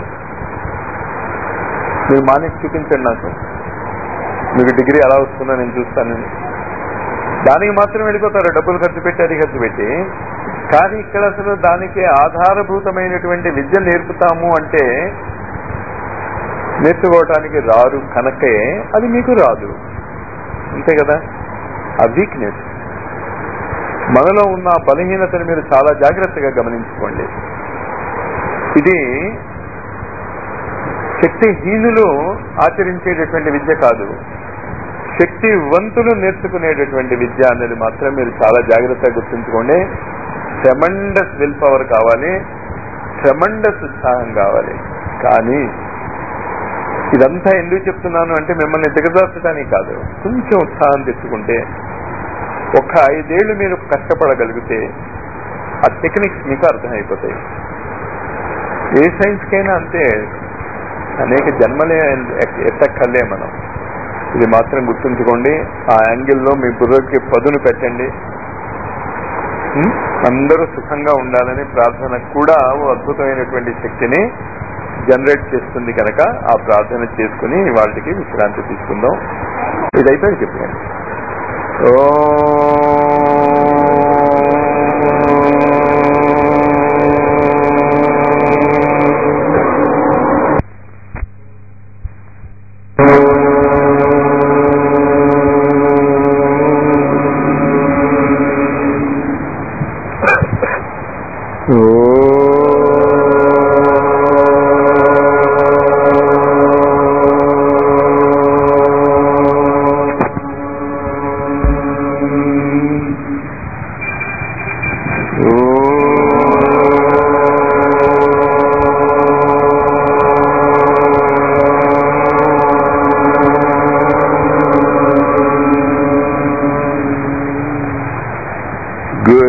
మీరు మానేసి చూపించండి నాకు మీకు డిగ్రీ ఎలా వస్తుందో నేను చూస్తానని దానికి మాత్రం వెళ్ళిపోతారు డబ్బులు ఖర్చు పెట్టి అది ఖర్చు పెట్టి కానీ ఇక్కడ అసలు దానికి ఆధారభూతమైనటువంటి విద్య నేర్పుతాము అంటే నేర్చుకోవటానికి రారు కనుకే అది మీకు రాదు అంతే కదా ఆ వీక్నెస్ మనలో ఉన్న ఆ బలహీనతను మీరు చాలా జాగ్రత్తగా గమనించుకోండి ఇది శక్తిహీనులు ఆచరించేటటువంటి విద్య కాదు శక్తివంతులు నేర్చుకునేటటువంటి విద్య అనేది మాత్రం మీరు చాలా జాగ్రత్తగా గుర్తుంచుకోండి ట్రెమండస్ విల్ పవర్ కావాలి ట్రెమండస్ ఉత్సాహం కావాలి కానీ ఇదంతా ఎందుకు చెప్తున్నాను అంటే మిమ్మల్ని దిగజార్చడానికి కాదు కొంచెం ఉత్సాహం తెచ్చుకుంటే ఒక ఐదేళ్లు మీరు కష్టపడగలిగితే ఆ టెక్నిక్స్ మీకు అర్థమైపోతాయి ఏ సైన్స్కైనా అంతే అనేక జన్మలే ఎత్తక్కర్లే మనం ఇది మాత్రం గుర్తుంచుకోండి ఆ యాంగిల్లో మీ బుర్రకి పదును పెట్టండి ఉం? అందరూ సుఖంగా ఉండాలని ప్రార్థన కూడా ఓ అద్భుతమైనటువంటి శక్తిని జనరేట్ చేస్తుంది కనుక ఆ ప్రార్థన చేసుకుని వాళ్ళకి విశ్రాంతి తీసుకుందాం ఇదైతే చెప్పండి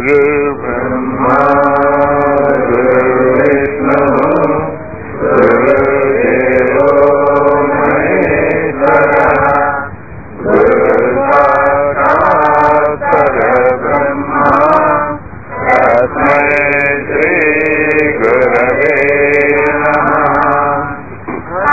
गुरुर्ब्रह्मा गुरुर्विष्णुः गुरुर्देवो महेश्वरः गुरुसाक्षात् परब्रह्मा तस्मै श्रीगुरवे नमः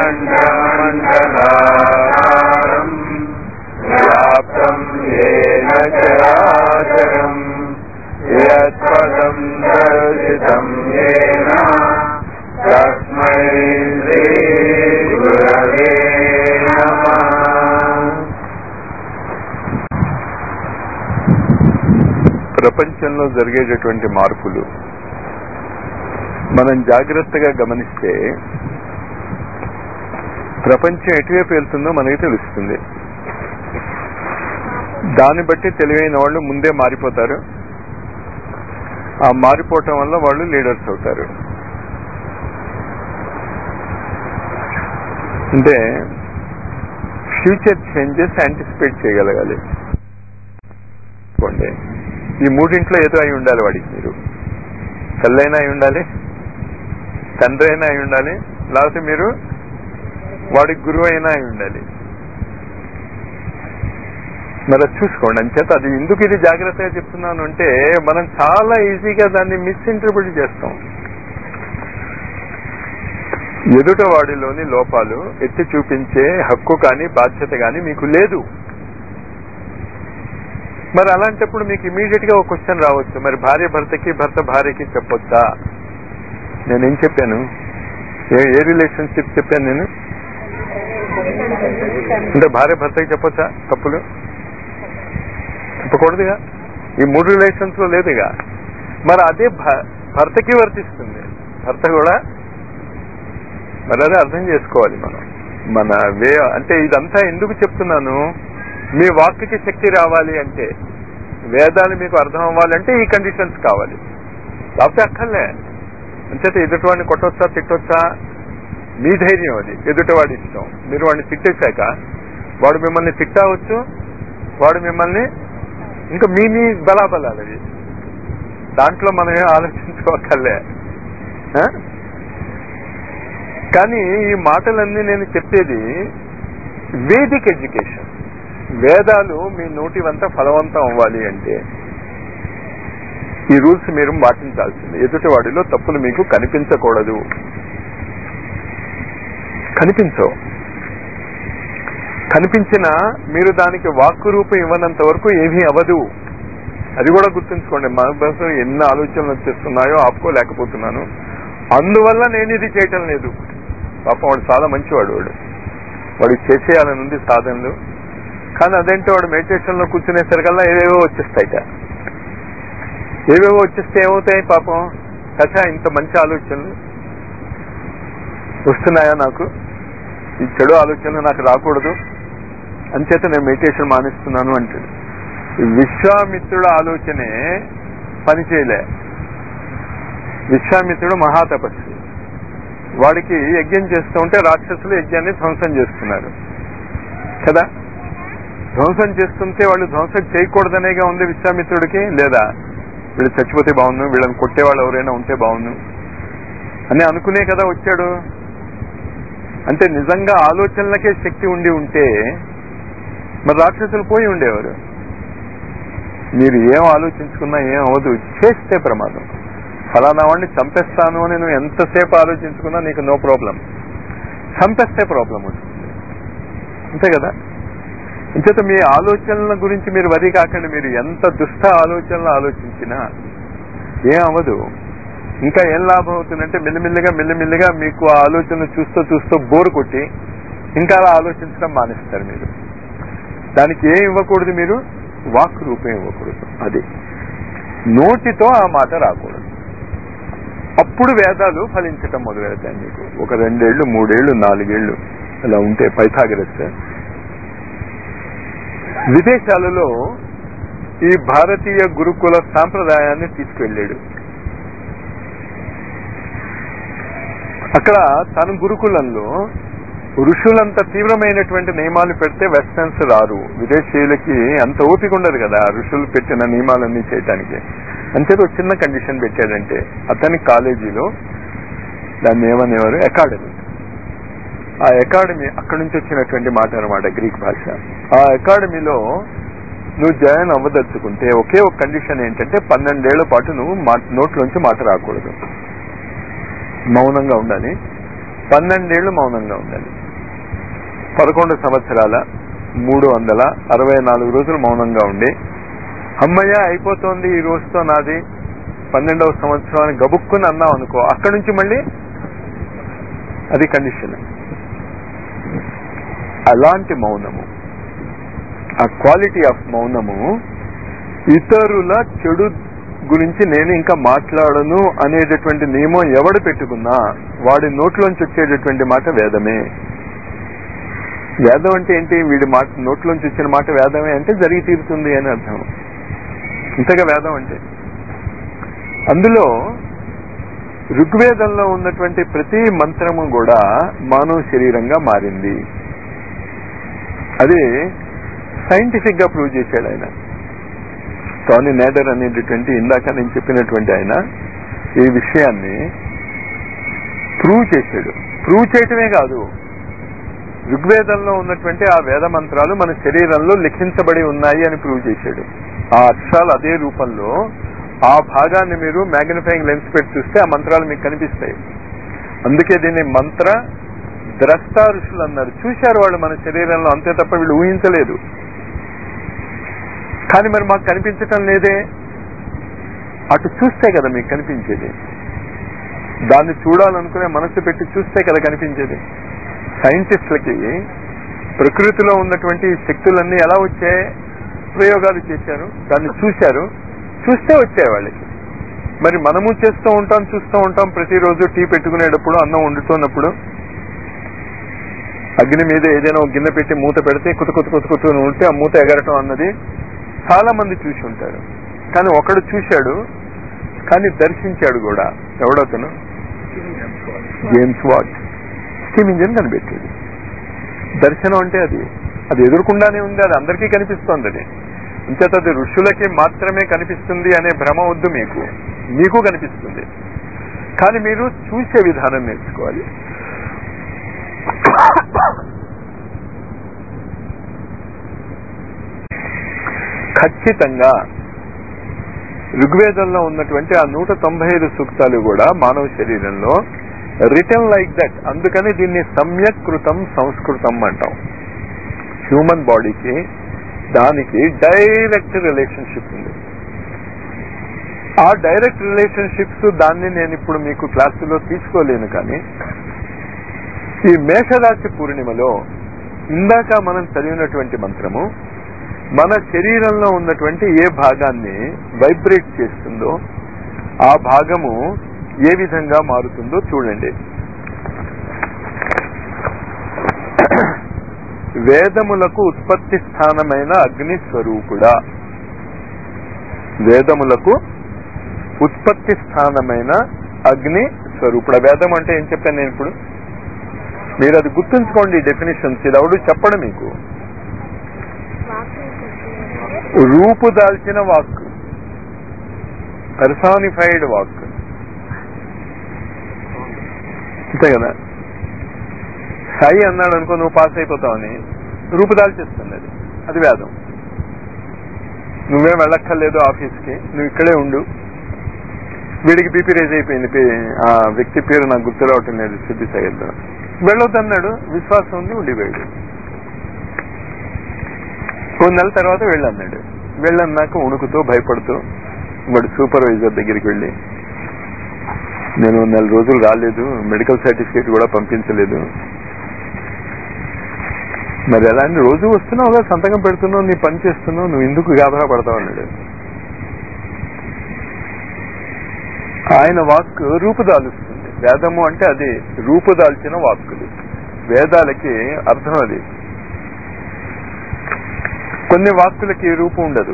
अखण्डमण्डलाकारम् व्याप्तम् येन चराचरम् यत्पदम् दर्शितम् येन तस्मै श्रीगुरवे नमः ప్రపంచంలో జరిగేటటువంటి మార్పులు మనం జాగ్రత్తగా గమనిస్తే ప్రపంచం ఎటువైపు వెళ్తుందో మనకి తెలుస్తుంది దాన్ని బట్టి తెలివైన వాళ్ళు ముందే మారిపోతారు ఆ మారిపోవటం వల్ల వాళ్ళు లీడర్స్ అవుతారు అంటే ఫ్యూచర్ చేంజెస్ యాంటిసిపేట్ చేయగలగాలి అనుకోండి ఈ మూడింట్లో ఏదో అయి ఉండాలి వాడికి మీరు తల్లైనా అయి ఉండాలి తండ్రి అయినా అయి ఉండాలి లేకపోతే మీరు వాడికి గురువు అయినా అయి ఉండాలి మరి అది చూసుకోండి అంచేత అది ఎందుకు ఇది జాగ్రత్తగా చెప్తున్నాను అంటే మనం చాలా ఈజీగా దాన్ని మిస్ఇంటర్ప్రిట్ చేస్తాం ఎదుట వాడిలోని లోపాలు ఎత్తి చూపించే హక్కు కానీ బాధ్యత కానీ మీకు లేదు మరి అలాంటప్పుడు మీకు ఇమీడియట్ గా ఒక క్వశ్చన్ రావచ్చు మరి భార్య భర్తకి భర్త భార్యకి చెప్పొచ్చా నేనేం చెప్పాను ఏ ఏ రిలేషన్షిప్ చెప్పాను నేను అంటే భార్య భర్తకి చెప్పొచ్చా తప్పులు చెప్పకూడదుగా ఈ మూడు రిలేషన్స్ లో లేదుగా మరి అదే భ- భర్తకి వర్తిస్తుంది భర్త కూడా మరి అదే అర్థం చేసుకోవాలి మనం మన వే అంటే ఇదంతా ఎందుకు చెప్తున్నాను మీ వాక్కి శక్తి రావాలి అంటే వేదాలు మీకు అర్థం అవ్వాలంటే ఈ కండిషన్స్ కావాలి లేకపోతే అక్కర్లే అంచేత ఎదుటివాడిని కొట్టొచ్చా తిట్టొచ్చా మీ ధైర్యం అది ఎదుటివాడి ఇష్టం మీరు వాడిని తిట్టేశాక వాడు మిమ్మల్ని తిట్టవచ్చు వాడు మిమ్మల్ని ఇంకా మీ మీ బలాబలాలు అవి దాంట్లో మనం ఏం ఆలోచించుకోకర్లే ఆ? కానీ ఈ మాటలన్నీ నేను చెప్పేది వేదిక్ ఎడ్యుకేషన్ వేదాలు మీ నోటి వంత ఫలవంతం అవ్వాలి అంటే ఈ రూల్స్ మీరు పాటించాల్సింది ఎదుటి వాడిలో తప్పులు మీకు కనిపించకూడదు కనిపించవు కనిపించినా మీరు దానికి వాక్కు రూపం ఇవ్వనంత వరకు ఏమీ అవ్వదు అది కూడా గుర్తుంచుకోండి మన కోసం ఎన్ని ఆలోచనలు వచ్చేస్తున్నాయో ఆపుకోలేకపోతున్నాను అందువల్ల నేను ఇది చేయటం లేదు పాపం వాడు చాలా మంచివాడు వాడు వాడికి చేసేయాలని ఉంది సాధనలు కానీ అదేంటి వాడు మెడిటేషన్ లో కూర్చునేసరికల్లా ఏవేవో వచ్చేస్తాయిట ఏవేవో వచ్చేస్తే ఏమవుతాయి పాపం కథ ఇంత మంచి ఆలోచనలు వస్తున్నాయా నాకు ఈ చెడు ఆలోచనలు నాకు రాకూడదు అంచేత నేను మెడిటేషన్ మానేస్తున్నాను అంటాడు ఈ విశ్వామిత్రుడు ఆలోచనే పని చేయలే విశ్వామిత్రుడు మహాతపస్వి వాడికి యజ్ఞం చేస్తూ ఉంటే రాక్షసులు యజ్ఞాన్ని ధ్వంసం చేస్తున్నారు కదా ధ్వంసం చేస్తుంటే వాళ్ళు ధ్వంసం చేయకూడదనేగా ఉంది విశ్వామిత్రుడికి లేదా వీళ్ళు చచ్చిపోతే బాగుండు వీళ్ళని కొట్టేవాళ్ళు ఎవరైనా ఉంటే బాగుండు అని అనుకునే కదా వచ్చాడు అంటే నిజంగా ఆలోచనలకే శక్తి ఉండి ఉంటే మరి రాక్షసులు పోయి ఉండేవారు మీరు ఏం ఆలోచించుకున్నా ఏం అవ్వదు చేస్తే ప్రమాదం ఫలానా వాడిని చంపేస్తాను అని నువ్వు ఎంతసేపు ఆలోచించుకున్నా నీకు నో ప్రాబ్లం చంపేస్తే ప్రాబ్లం వస్తుంది అంతే కదా ఇంచేత మీ ఆలోచనల గురించి మీరు వరి కాకండి మీరు ఎంత దుష్ట ఆలోచనలు ఆలోచించినా ఏం అవ్వదు ఇంకా ఏం లాభం అవుతుందంటే మెల్లిమెల్లిగా మెల్లిమెల్లిగా మీకు ఆ ఆలోచనలు చూస్తూ చూస్తూ బోరు కొట్టి ఇంకా అలా ఆలోచించడం మానేస్తారు మీరు దానికి ఏం ఇవ్వకూడదు మీరు వాక్ రూపం ఇవ్వకూడదు అది నోటితో ఆ మాట రాకూడదు అప్పుడు వేదాలు ఫలించటం మొదలెడతాయి మీకు ఒక రెండేళ్లు మూడేళ్లు నాలుగేళ్లు అలా ఉంటే పైథాగరస్ విదేశాలలో ఈ భారతీయ గురుకుల సాంప్రదాయాన్ని తీసుకెళ్ళాడు అక్కడ తన గురుకులంలో ఋషులంత తీవ్రమైనటువంటి నియమాలు పెడితే వెస్టర్న్స్ రారు విదేశీయులకి అంత ఓపిక ఉండదు కదా ఋషులు పెట్టిన నియమాలన్నీ చేయటానికి అంచేది ఒక చిన్న కండిషన్ పెట్టాడంటే అతని కాలేజీలో దాన్ని ఏమనేవారు అకాడమీ ఆ అకాడమీ అక్కడి నుంచి వచ్చినటువంటి మాట అనమాట గ్రీక్ భాష ఆ అకాడమీలో నువ్వు జాయిన్ అవ్వదలుచుకుంటే ఒకే ఒక కండిషన్ ఏంటంటే పన్నెండేళ్ల పాటు నువ్వు మా- నోట్లోంచి మాట రాకూడదు మౌనంగా ఉండాలి పన్నెండేళ్లు మౌనంగా ఉండాలి పదకొండు సంవత్సరాల మూడు వందల అరవై నాలుగు రోజులు మౌనంగా ఉండి అమ్మయ్య అయిపోతోంది ఈ రోజుతో నాది పన్నెండవ సంవత్సరం అని గబుక్కుని అన్నావు అనుకో అక్కడి నుంచి మళ్ళీ అది కండిషన్ అలాంటి మౌనము ఆ క్వాలిటీ ఆఫ్ మౌనము ఇతరుల చెడు గురించి నేను ఇంకా మాట్లాడను అనేటటువంటి నియమం ఎవడు పెట్టుకున్నా వాడి నోట్లోంచి వచ్చేటటువంటి మాట వేదమే వేదం అంటే ఏంటి వీడి మాట నోట్లోంచి వచ్చిన మాట వేదమే అంటే జరిగి తీరుతుంది అని అర్థం ఇంతగా వేదం అంటే అందులో ఋగ్వేదంలో ఉన్నటువంటి ప్రతి మంత్రము కూడా మానవ శరీరంగా మారింది అది సైంటిఫిక్ గా ప్రూవ్ చేశాడు ఆయన టానీ నేడర్ అనేటటువంటి ఇందాక నేను చెప్పినటువంటి ఆయన ఈ విషయాన్ని ప్రూవ్ చేశాడు ప్రూవ్ చేయటమే కాదు ఋగ్వేదంలో ఉన్నటువంటి ఆ వేద మంత్రాలు మన శరీరంలో లిఖించబడి ఉన్నాయి అని ప్రూవ్ చేశాడు ఆ అక్షరాలు అదే రూపంలో ఆ భాగాన్ని మీరు మ్యాగ్నిఫైయింగ్ లెన్స్ పెట్టి చూస్తే ఆ మంత్రాలు మీకు కనిపిస్తాయి అందుకే దీన్ని మంత్ర ద్రష్ట ఋషులు అన్నారు చూశారు వాళ్ళు మన శరీరంలో అంతే తప్ప వీళ్ళు ఊహించలేదు కానీ మరి మాకు కనిపించటం లేదే అటు చూస్తే కదా మీకు కనిపించేది దాన్ని చూడాలనుకునే మనసు పెట్టి చూస్తే కదా కనిపించేది సైంటిస్టులకి ప్రకృతిలో ఉన్నటువంటి ఈ శక్తులన్నీ ఎలా వచ్చాయి ప్రయోగాలు చేశారు దాన్ని చూశారు చూస్తే వచ్చాయి వాళ్ళకి మరి మనము చేస్తూ ఉంటాం చూస్తూ ఉంటాం ప్రతిరోజు టీ పెట్టుకునేటప్పుడు అన్నం వండుతున్నప్పుడు అగ్ని మీద ఏదైనా ఒక గిన్నె పెట్టి మూత పెడితే కుత కుత కుత కుత ఉంటే ఆ మూత ఎగరటం అన్నది చాలా మంది చూసి ఉంటారు కానీ ఒకడు చూశాడు కానీ దర్శించాడు కూడా ఎవడతను జేమ్స్ వాట్ స్టీమ్ ఇంజిన్ కనిపెట్టాడు దర్శనం అంటే అది అది ఎదురుకుండానే ఉంది అది అందరికీ కనిపిస్తోంది అది ఇంచేత అది ఋషులకి మాత్రమే కనిపిస్తుంది అనే భ్రమ వద్దు మీకు మీకు కనిపిస్తుంది కానీ మీరు చూసే విధానం నేర్చుకోవాలి ఖచ్చితంగా ఋగ్వేదంలో ఉన్నటువంటి ఆ నూట తొంభై ఐదు సూక్తాలు కూడా మానవ శరీరంలో రిటర్న్ లైక్ దట్ అందుకని దీన్ని సమ్యక్ కృతం సంస్కృతం అంటాం హ్యూమన్ బాడీకి దానికి డైరెక్ట్ రిలేషన్షిప్ ఉంది ఆ డైరెక్ట్ రిలేషన్షిప్స్ దాన్ని నేను ఇప్పుడు మీకు క్లాసులో తీసుకోలేను కానీ ఈ మేషరాశి పూర్ణిమలో ఇందాక మనం చదివినటువంటి మంత్రము మన శరీరంలో ఉన్నటువంటి ఏ భాగాన్ని వైబ్రేట్ చేస్తుందో ఆ భాగము ఏ విధంగా మారుతుందో చూడండి వేదములకు ఉత్పత్తి స్థానమైన అగ్ని స్వరూపుడా వేదములకు ఉత్పత్తి స్థానమైన అగ్ని స్వరూపుడ వేదం అంటే ఏం చెప్పాను నేను ఇప్పుడు మీరు అది గుర్తుంచుకోండి డెఫినేషన్స్ ఇది ఎవడు చెప్పడం మీకు రూపు దాల్చిన వాక్ పర్సానిఫైడ్ వాక్ అంతే కదా సాయి అన్నాడు అనుకో నువ్వు పాస్ అయిపోతావని రూపుదాల్చేస్తుంది అది అది వేదం నువ్వేం వెళ్ళక్కర్లేదు ఆఫీస్కి నువ్వు ఇక్కడే ఉండు వీడికి బీపీ రేజ్ అయిపోయింది పే- ఆ వ్యక్తి పేరు నాకు గుర్తు రావటం లేదు సిద్ధి సాయిద్దాం వెళ్ళొద్దన్నాడు విశ్వాసం ఉంది ఉండిపోయాడు కొన్ని నెలల తర్వాత వెళ్ళన్నాడు వెళ్ళన్నాక ఉణుకుతూ భయపడుతూ వాడు సూపర్వైజర్ దగ్గరికి వెళ్ళి నేను నెల రోజులు రాలేదు మెడికల్ సర్టిఫికేట్ కూడా పంపించలేదు మరి ఎలా అని రోజు వస్తున్నావు కదా సంతకం పెడుతున్నావు నీ పని చేస్తున్నావు నువ్వు ఎందుకు గాబరా పడతావు అన్నాడు ఆయన వాక్ రూపుదాలుస్తుంది వేదము అంటే అది రూపుదాల్చిన వాక్కులు వేదాలకి అర్థం అది కొన్ని వాక్కులకి రూపం ఉండదు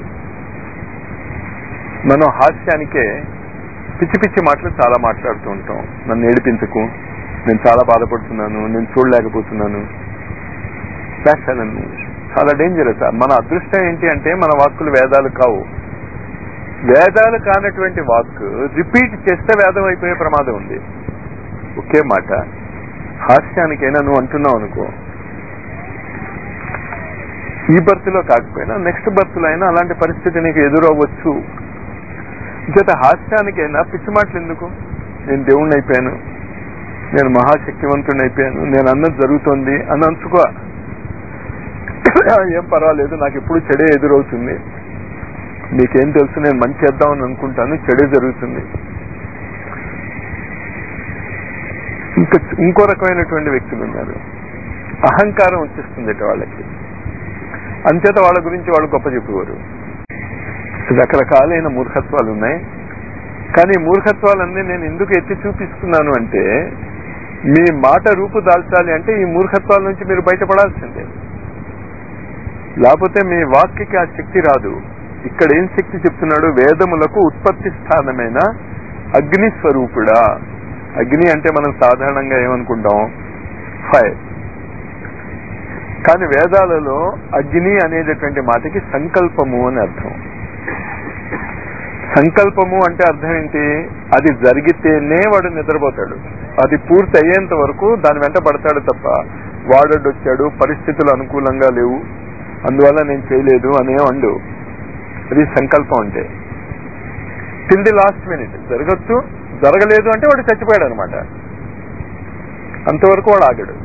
మనం హాస్యానికే పిచ్చి పిచ్చి మాటలు చాలా మాట్లాడుతూ ఉంటాం నన్ను ఏడిపించకు నేను చాలా బాధపడుతున్నాను నేను చూడలేకపోతున్నాను వేస్తానని చాలా డేంజరస్ మన అదృష్టం ఏంటి అంటే మన వాక్కులు వేదాలు కావు వేదాలు కానటువంటి వాక్ రిపీట్ చేస్తే వేదం అయిపోయే ప్రమాదం ఉంది ఒకే మాట హాస్యానికైనా నువ్వు అంటున్నావు అనుకో ఈ బర్త్ లో కాకపోయినా నెక్స్ట్ బర్త్ లో అయినా అలాంటి పరిస్థితి నీకు ఎదురవ్వచ్చు చేత హాస్యానికైనా పిచ్చి మాటలు ఎందుకు నేను దేవుణ్ణి అయిపోయాను నేను మహాశక్తివంతుడిని అయిపోయాను నేను అన్నది జరుగుతోంది అని అంచుకో ఏం పర్వాలేదు నాకు ఎప్పుడు చెడే ఎదురవుతుంది నీకేం తెలుసు నేను మంచి చేద్దామని అనుకుంటాను చెడే జరుగుతుంది ఇంకా ఇంకో రకమైనటువంటి వ్యక్తులు ఉన్నారు అహంకారం వచ్చేస్తుంది వాళ్ళకి అంచేత వాళ్ళ గురించి వాళ్ళు గొప్ప చెప్పేవారు రకరకాలైన మూర్ఖత్వాలు ఉన్నాయి కానీ మూర్ఖత్వాలన్నీ నేను ఎందుకు ఎత్తి చూపిస్తున్నాను అంటే మీ మాట రూపు దాల్చాలి అంటే ఈ మూర్ఖత్వాల నుంచి మీరు బయటపడాల్సిందే లేకపోతే మీ వాక్యకి ఆ శక్తి రాదు ఇక్కడ ఏం శక్తి చెప్తున్నాడు వేదములకు ఉత్పత్తి స్థానమైన అగ్ని స్వరూపుడా అగ్ని అంటే మనం సాధారణంగా ఏమనుకుంటాం ఫైర్ కానీ వేదాలలో అగ్ని అనేటటువంటి మాటకి సంకల్పము అని అర్థం సంకల్పము అంటే అర్థం ఏంటి అది జరిగితేనే వాడు నిద్రపోతాడు అది పూర్తి అయ్యేంత వరకు దాని వెంట పడతాడు తప్ప వాడొడ్డు వచ్చాడు పరిస్థితులు అనుకూలంగా లేవు అందువల్ల నేను చేయలేదు అనే అండు అది సంకల్పం అంటే టిల్ ది లాస్ట్ మినిట్ జరగచ్చు జరగలేదు అంటే వాడు చచ్చిపోయాడు అనమాట అంతవరకు వాడు ఆగాడు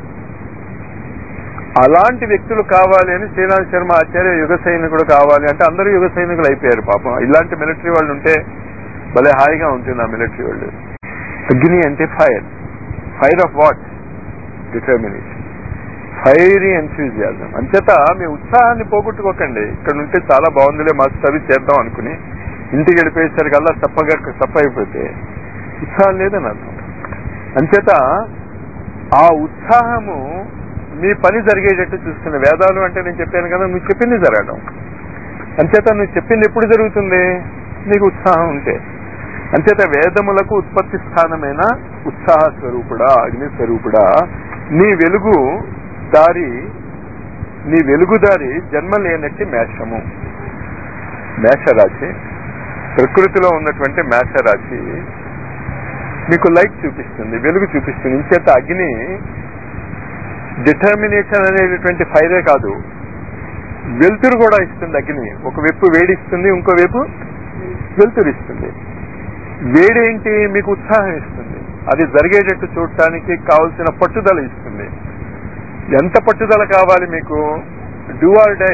అలాంటి వ్యక్తులు కావాలి అని శ్రీనాథ్ శర్మ ఆచార్య యుగ సైనికుడు కావాలి అంటే అందరూ యుగ సైనికులు అయిపోయారు పాపం ఇలాంటి మిలిటరీ వాళ్ళు ఉంటే భలే హాయిగా ఉంటుంది ఆ మిలిటరీ వాళ్ళు అగ్ని అంటే fire fire of what determination fiery enthusiasm అంచేత మీ ఉత్సాహాన్ని పోగొట్టుకోకండి ఇక్కడ ఉంటే చాలా బాగుందిలే మాస్టర్ అవి చేద్దాం అనుకుని ఇంటికి వెళ్ళిపోయేసరికల్లా తప్పగా తప్ప అయిపోతే ఉత్సాహం లేదని అర్థం అంచేత ఆ ఉత్సాహము మీ పని జరిగేటట్టు చూస్తున్న వేదాలు అంటే నేను చెప్పాను కదా నువ్వు చెప్పింది జరగడం అంచేత నువ్వు చెప్పింది ఎప్పుడు జరుగుతుంది నీకు ఉత్సాహం ఉంటే అంచేత వేదములకు ఉత్పత్తి స్థానమైన ఉత్సాహ స్వరూపుడా అగ్ని స్వరూపుడా నీ వెలుగు దారి నీ వెలుగుదారి జన్మ లేనట్టి మేషము మేషరాశి ప్రకృతిలో ఉన్నటువంటి మేషరాశి మీకు లైట్ చూపిస్తుంది వెలుగు చూపిస్తుంది ఇంచేత అగ్ని డిటర్మినేషన్ అనేటటువంటి ఫైరే కాదు వెలుతురు కూడా ఇస్తుంది అగ్ని ఒక వైపు వేడి ఇస్తుంది ఇంకో వైపు వెలుతురు ఇస్తుంది వేడి ఏంటి మీకు ఉత్సాహం ఇస్తుంది అది జరిగేటట్టు చూడటానికి కావలసిన పట్టుదల ఇస్తుంది ఎంత పట్టుదల కావాలి మీకు డూ ఆర్ డై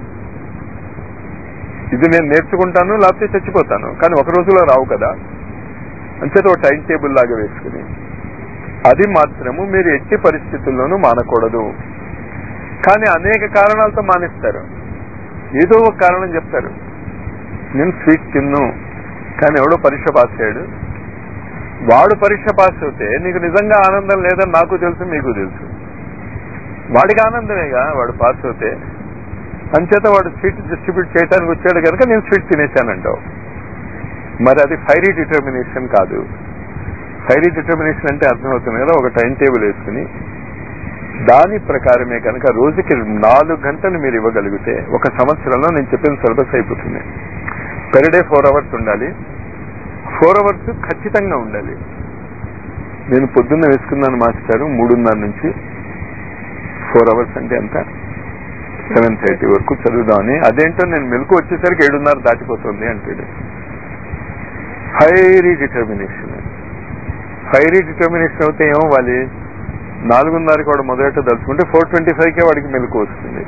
ఇది నేను నేర్చుకుంటాను లేకపోతే చచ్చిపోతాను కానీ ఒక రోజులో రావు కదా అంచేత ఒక టైం టేబుల్ లాగా వేసుకుని అది మాత్రము మీరు ఎట్టి పరిస్థితుల్లోనూ మానకూడదు కానీ అనేక కారణాలతో మానేస్తారు ఏదో ఒక కారణం చెప్తారు నేను స్వీట్ తిన్ను కానీ ఎవడో పరీక్ష పాస్ అయ్యాడు వాడు పరీక్ష పాస్ అవుతే నీకు నిజంగా ఆనందం లేదని నాకు తెలుసు మీకు తెలుసు వాడికి ఆనందమేగా వాడు పాస్ అవుతే అంచేత వాడు స్వీట్ డిస్ట్రిబ్యూట్ చేయడానికి వచ్చాడు కనుక నేను స్వీట్ తినేశానంటావు మరి అది ఫైరీ డిటర్మినేషన్ కాదు ఫైరీ డిటర్మినేషన్ అంటే అర్థమవుతుంది కదా ఒక టైం టేబుల్ వేసుకుని దాని ప్రకారమే కనుక రోజుకి నాలుగు గంటలు మీరు ఇవ్వగలిగితే ఒక సంవత్సరంలో నేను చెప్పిన సిలబస్ అయిపోతుంది పెర్ డే ఫోర్ అవర్స్ ఉండాలి ఫోర్ అవర్స్ ఖచ్చితంగా ఉండాలి నేను పొద్దున్న వేసుకున్నాను మాస్టారు మూడున్నర నుంచి ఫోర్ అవర్స్ అంటే ఎంత సెవెన్ థర్టీ వరకు చదువుదామని అదేంటో నేను మెలకు వచ్చేసరికి ఏడున్నర దాటిపోతుంది అంటాడు హైరీ డిటర్మినేషన్ హైరీ డిటర్మినేషన్ అయితే ఏమవ్వాలి నాలుగున్నరకి వాడు మొదట దలుచుకుంటే ఫోర్ ట్వంటీ ఫైవ్కే వాడికి మెలకు వస్తుంది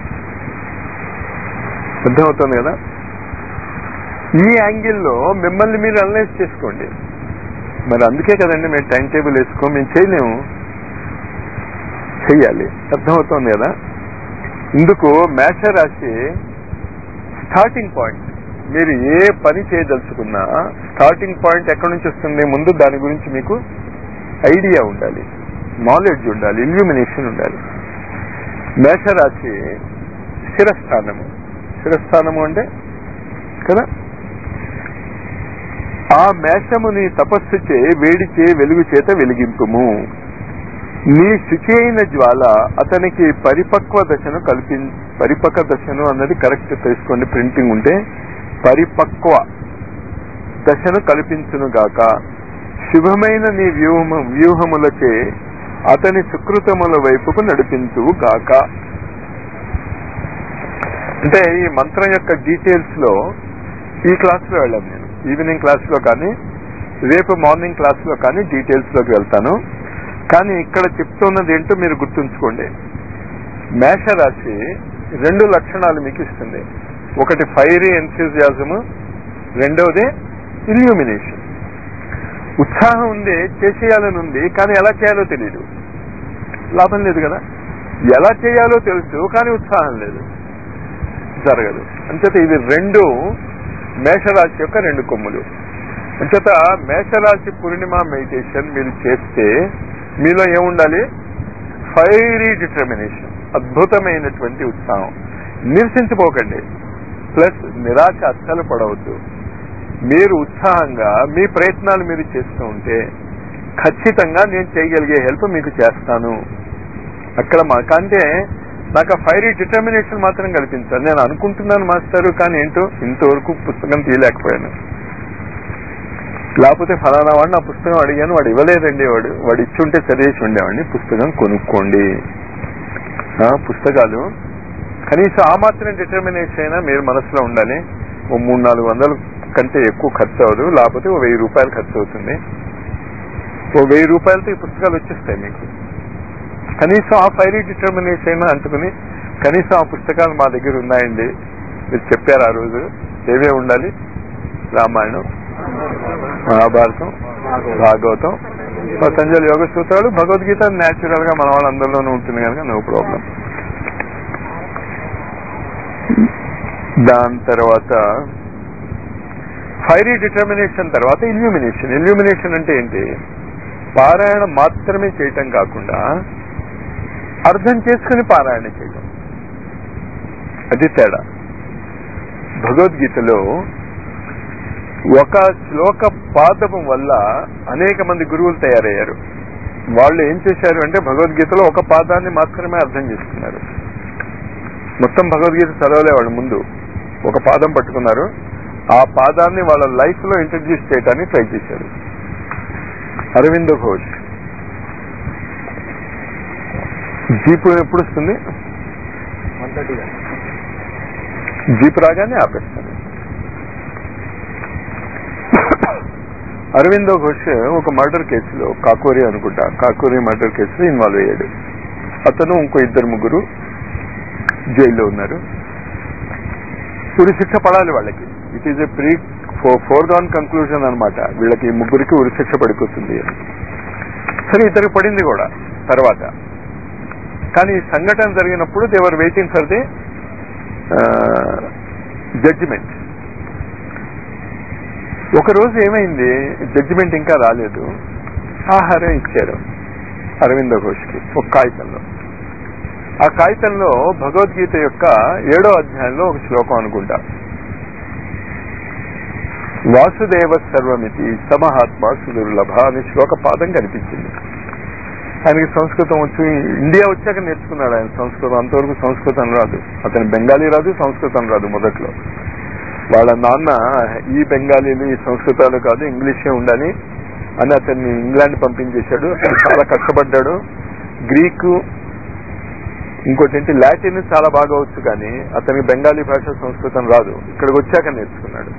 అర్థమవుతుంది కదా ఈ యాంగిల్లో మిమ్మల్ని మీరు అనలైజ్ చేసుకోండి మరి అందుకే కదండి మేము టైం టేబుల్ వేసుకో మేము చేయలేము చెయ్యాలి అర్థమవుతోంది కదా ఇందుకు మేషరాశి స్టార్టింగ్ పాయింట్ మీరు ఏ పని చేయదలుచుకున్నా స్టార్టింగ్ పాయింట్ ఎక్కడి నుంచి వస్తుంది ముందు దాని గురించి మీకు ఐడియా ఉండాలి నాలెడ్జ్ ఉండాలి ఇల్యూమినేషన్ ఉండాలి మేషరాశి శిరస్థానము శిరస్థానము అంటే కదా ఆ మేషముని తపస్సు చే వేడి చే వెలుగు చేత వెలిగింపుము నీ శుచి అయిన జ్వాల అతనికి పరిపక్వ దశను కల్పి పరిపక్వ దశను అన్నది కరెక్ట్ తెలుసుకోండి ప్రింటింగ్ ఉంటే పరిపక్వ దశను కల్పించును గాక శుభమైన నీ వ్యూహము వ్యూహములచే అతని సుకృతముల వైపుకు నడిపించువు గాక అంటే ఈ మంత్రం యొక్క డీటెయిల్స్ లో ఈ క్లాస్ లో వెళ్ళాను నేను ఈవినింగ్ క్లాస్ లో కానీ రేపు మార్నింగ్ క్లాస్ లో కానీ డీటెయిల్స్ లోకి వెళ్తాను కానీ ఇక్కడ చెప్తున్నది ఏంటో మీరు గుర్తుంచుకోండి మేషరాశి రెండు లక్షణాలు మీకు ఇస్తుంది ఒకటి ఫైరీ ఎన్థ్యూజియాజము రెండవది ఇల్యూమినేషన్ ఉత్సాహం ఉంది చేసేయాలని ఉంది కానీ ఎలా చేయాలో తెలియదు లాభం లేదు కదా ఎలా చేయాలో తెలుసు కానీ ఉత్సాహం లేదు జరగదు అంచేత ఇది రెండు మేషరాశి యొక్క రెండు కొమ్ములు అంచేత మేషరాశి పూర్ణిమ మెడిటేషన్ మీరు చేస్తే మీలో ఏముండాలి ఫైరీ డిటర్మినేషన్ అద్భుతమైనటువంటి ఉత్సాహం నిరసించిపోకండి ప్లస్ నిరాశ అస్సలు పడవద్దు మీరు ఉత్సాహంగా మీ ప్రయత్నాలు మీరు చేస్తూ ఉంటే ఖచ్చితంగా నేను చేయగలిగే హెల్ప్ మీకు చేస్తాను అక్కడ మాకంటే నాకు ఆ ఫైరీ డిటర్మినేషన్ మాత్రం కల్పించాలి నేను అనుకుంటున్నాను మాస్టారు కానీ ఏంటో ఇంతవరకు పుస్తకం తీయలేకపోయాను లేకపోతే ఫలానా వాడిని ఆ పుస్తకం అడిగాను వాడు ఇవ్వలేదండి వాడు వాడు ఇచ్చుంటే చదివేసి ఉండేవాడిని పుస్తకం కొనుక్కోండి ఆ, పుస్తకాలు కనీసం ఆ మాత్రం డిటర్మినేషన్ అయినా మీరు మనసులో ఉండాలి ఓ మూడు నాలుగు వందల కంటే ఎక్కువ ఖర్చు అవ్వదు లేకపోతే ఓ వెయ్యి రూపాయలు ఖర్చు అవుతుంది ఓ వెయ్యి రూపాయలతో ఈ పుస్తకాలు వచ్చేస్తాయి మీకు కనీసం ఆ ఫైరీ డిటర్మినేషన్ అయినా అంటుకుని కనీసం ఆ పుస్తకాలు మా దగ్గర ఉన్నాయండి మీరు చెప్పారు ఆ రోజు ఏవే ఉండాలి రామాయణం మహాభారతం భాగవతం పతంజలి యోగ సూత్రాలు భగవద్గీత న్యాచురల్ గా మన వాళ్ళందరిలోనూ ఉంటుంది కనుక నో ప్రాబ్లం దాని తర్వాత ఫైరీ డిటర్మినేషన్ తర్వాత ఇల్యూమినేషన్ ఇల్యూమినేషన్ అంటే ఏంటి పారాయణం మాత్రమే చేయటం కాకుండా అర్థం చేసుకుని పారాయణ చేయటం అది తేడా భగవద్గీతలో ఒక శ్లోక పాదపం వల్ల అనేక మంది గురువులు తయారయ్యారు వాళ్ళు ఏం చేశారు అంటే భగవద్గీతలో ఒక పాదాన్ని మాత్రమే అర్థం చేసుకున్నారు మొత్తం భగవద్గీత చదవలే వాళ్ళు ముందు ఒక పాదం పట్టుకున్నారు ఆ పాదాన్ని వాళ్ళ లైఫ్ లో ఇంట్రడ్యూస్ చేయడానికి ట్రై చేశారు అరవిందో ఘోష్ జీపు ఎప్పుడు వస్తుంది జీప్ రాగానే ఆపేస్తాను అరవిందో ఘోష్ ఒక మర్డర్ కేసులో కాకోరి అనుకుంటా కాకోరి మర్డర్ కేసులో ఇన్వాల్వ్ అయ్యాడు అతను ఇంకో ఇద్దరు ముగ్గురు జైల్లో ఉన్నారు ఉరి శిక్ష పడాలి వాళ్ళకి it is a pre foregone conclusion అనమాట వీళ్ళకి ఈ ముగ్గురికి ఉరి శిక్ష పడిపోతుంది అని. సరే ఇద్దరికి పడింది కూడా తర్వాత కానీ ఈ సంఘటన జరిగినప్పుడు they were waiting for the judgement ఒక రోజు ఏమైంది జడ్జిమెంట్ ఇంకా రాలేదు ఆహారం ఇచ్చారు అరవింద ఘోష్కి ఒక కాగితంలో ఆ కాగితంలో భగవద్గీత యొక్క ఏడో అధ్యాయంలో ఒక శ్లోకం అనుకుంటా వాసుదేవ సర్వమితి సమహాత్మ సుదుర్లభ అనే శ్లోక పాదం కనిపించింది ఆయనకి సంస్కృతం వచ్చి ఇండియా వచ్చాక నేర్చుకున్నాడు ఆయన సంస్కృతం అంతవరకు సంస్కృతం రాదు అతని బెంగాలీ రాదు సంస్కృతం రాదు మొదట్లో వాళ్ళ నాన్న ఈ బెంగాలీలు ఈ సంస్కృతాలు కాదు ఇంగ్లీషే ఉండాలి అని అతన్ని ఇంగ్లాండ్ పంపించేశాడు అతను చాలా కష్టపడ్డాడు గ్రీకు ఇంకోటి ఏంటి లాటిన్ చాలా బాగా వచ్చు కానీ అతనికి బెంగాలీ భాష సంస్కృతం రాదు ఇక్కడికి వచ్చాక నేర్చుకున్నాడు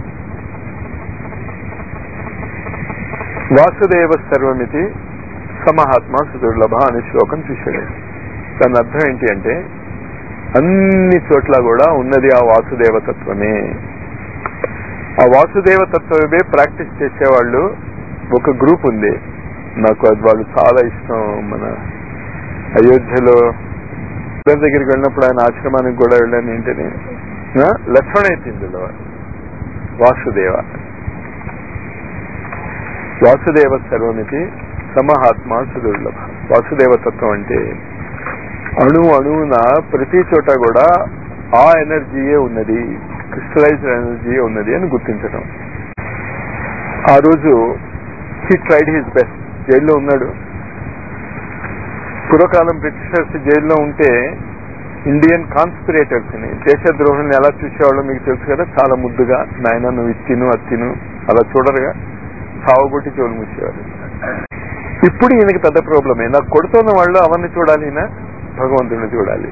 వాసుదేవ సర్వమితి సమహాత్మ సుదుర్లభ అనే శ్లోకం చూశాడు దాని అర్థం ఏంటి అంటే అన్ని చోట్ల కూడా ఉన్నది ఆ వాసుదేవ తత్వమే ఆ వాసుదేవ తత్వమే ప్రాక్టీస్ చేసేవాళ్ళు ఒక గ్రూప్ ఉంది నాకు అది వాళ్ళు చాలా ఇష్టం మన అయోధ్యలో అందరి దగ్గరికి వెళ్ళినప్పుడు ఆయన ఆశ్రమానికి కూడా వెళ్ళాను ఏంటని ఆ? లక్ష్మణ ఇందులో వాసుదేవ వాసుదేవ సర్వమితి సమహాత్మ సుదుర్లభ వాసుదేవ తత్వం అంటే అణు అణువున ప్రతి చోట కూడా ఆ ఎనర్జీయే ఉన్నది క్రిస్టలైజ్డ్ ఎనర్జీయే ఉన్నది అని గుర్తించడం ఆ రోజు హీ ట్రైడ్ హిజ్ బెస్ట్ జైల్లో ఉన్నాడు పూర్వకాలం బ్రిటిషర్స్ జైల్లో ఉంటే ఇండియన్ కాన్స్పిరేటర్స్ ని దేశద్రోహుల్ని ఎలా చూసేవాళ్ళో మీకు తెలుసు కదా చాలా ముద్దుగా నాయన నువ్వు ఇత్తిను అత్తిను అలా చూడరుగా సావగొట్టి చెవులు మూసేవారు ఇప్పుడు ఈయనకి పెద్ద ప్రాబ్లమే నాకు కొడుతున్న వాళ్ళు అవన్నీ చూడాలి ఈయన భగవంతుడిని చూడాలి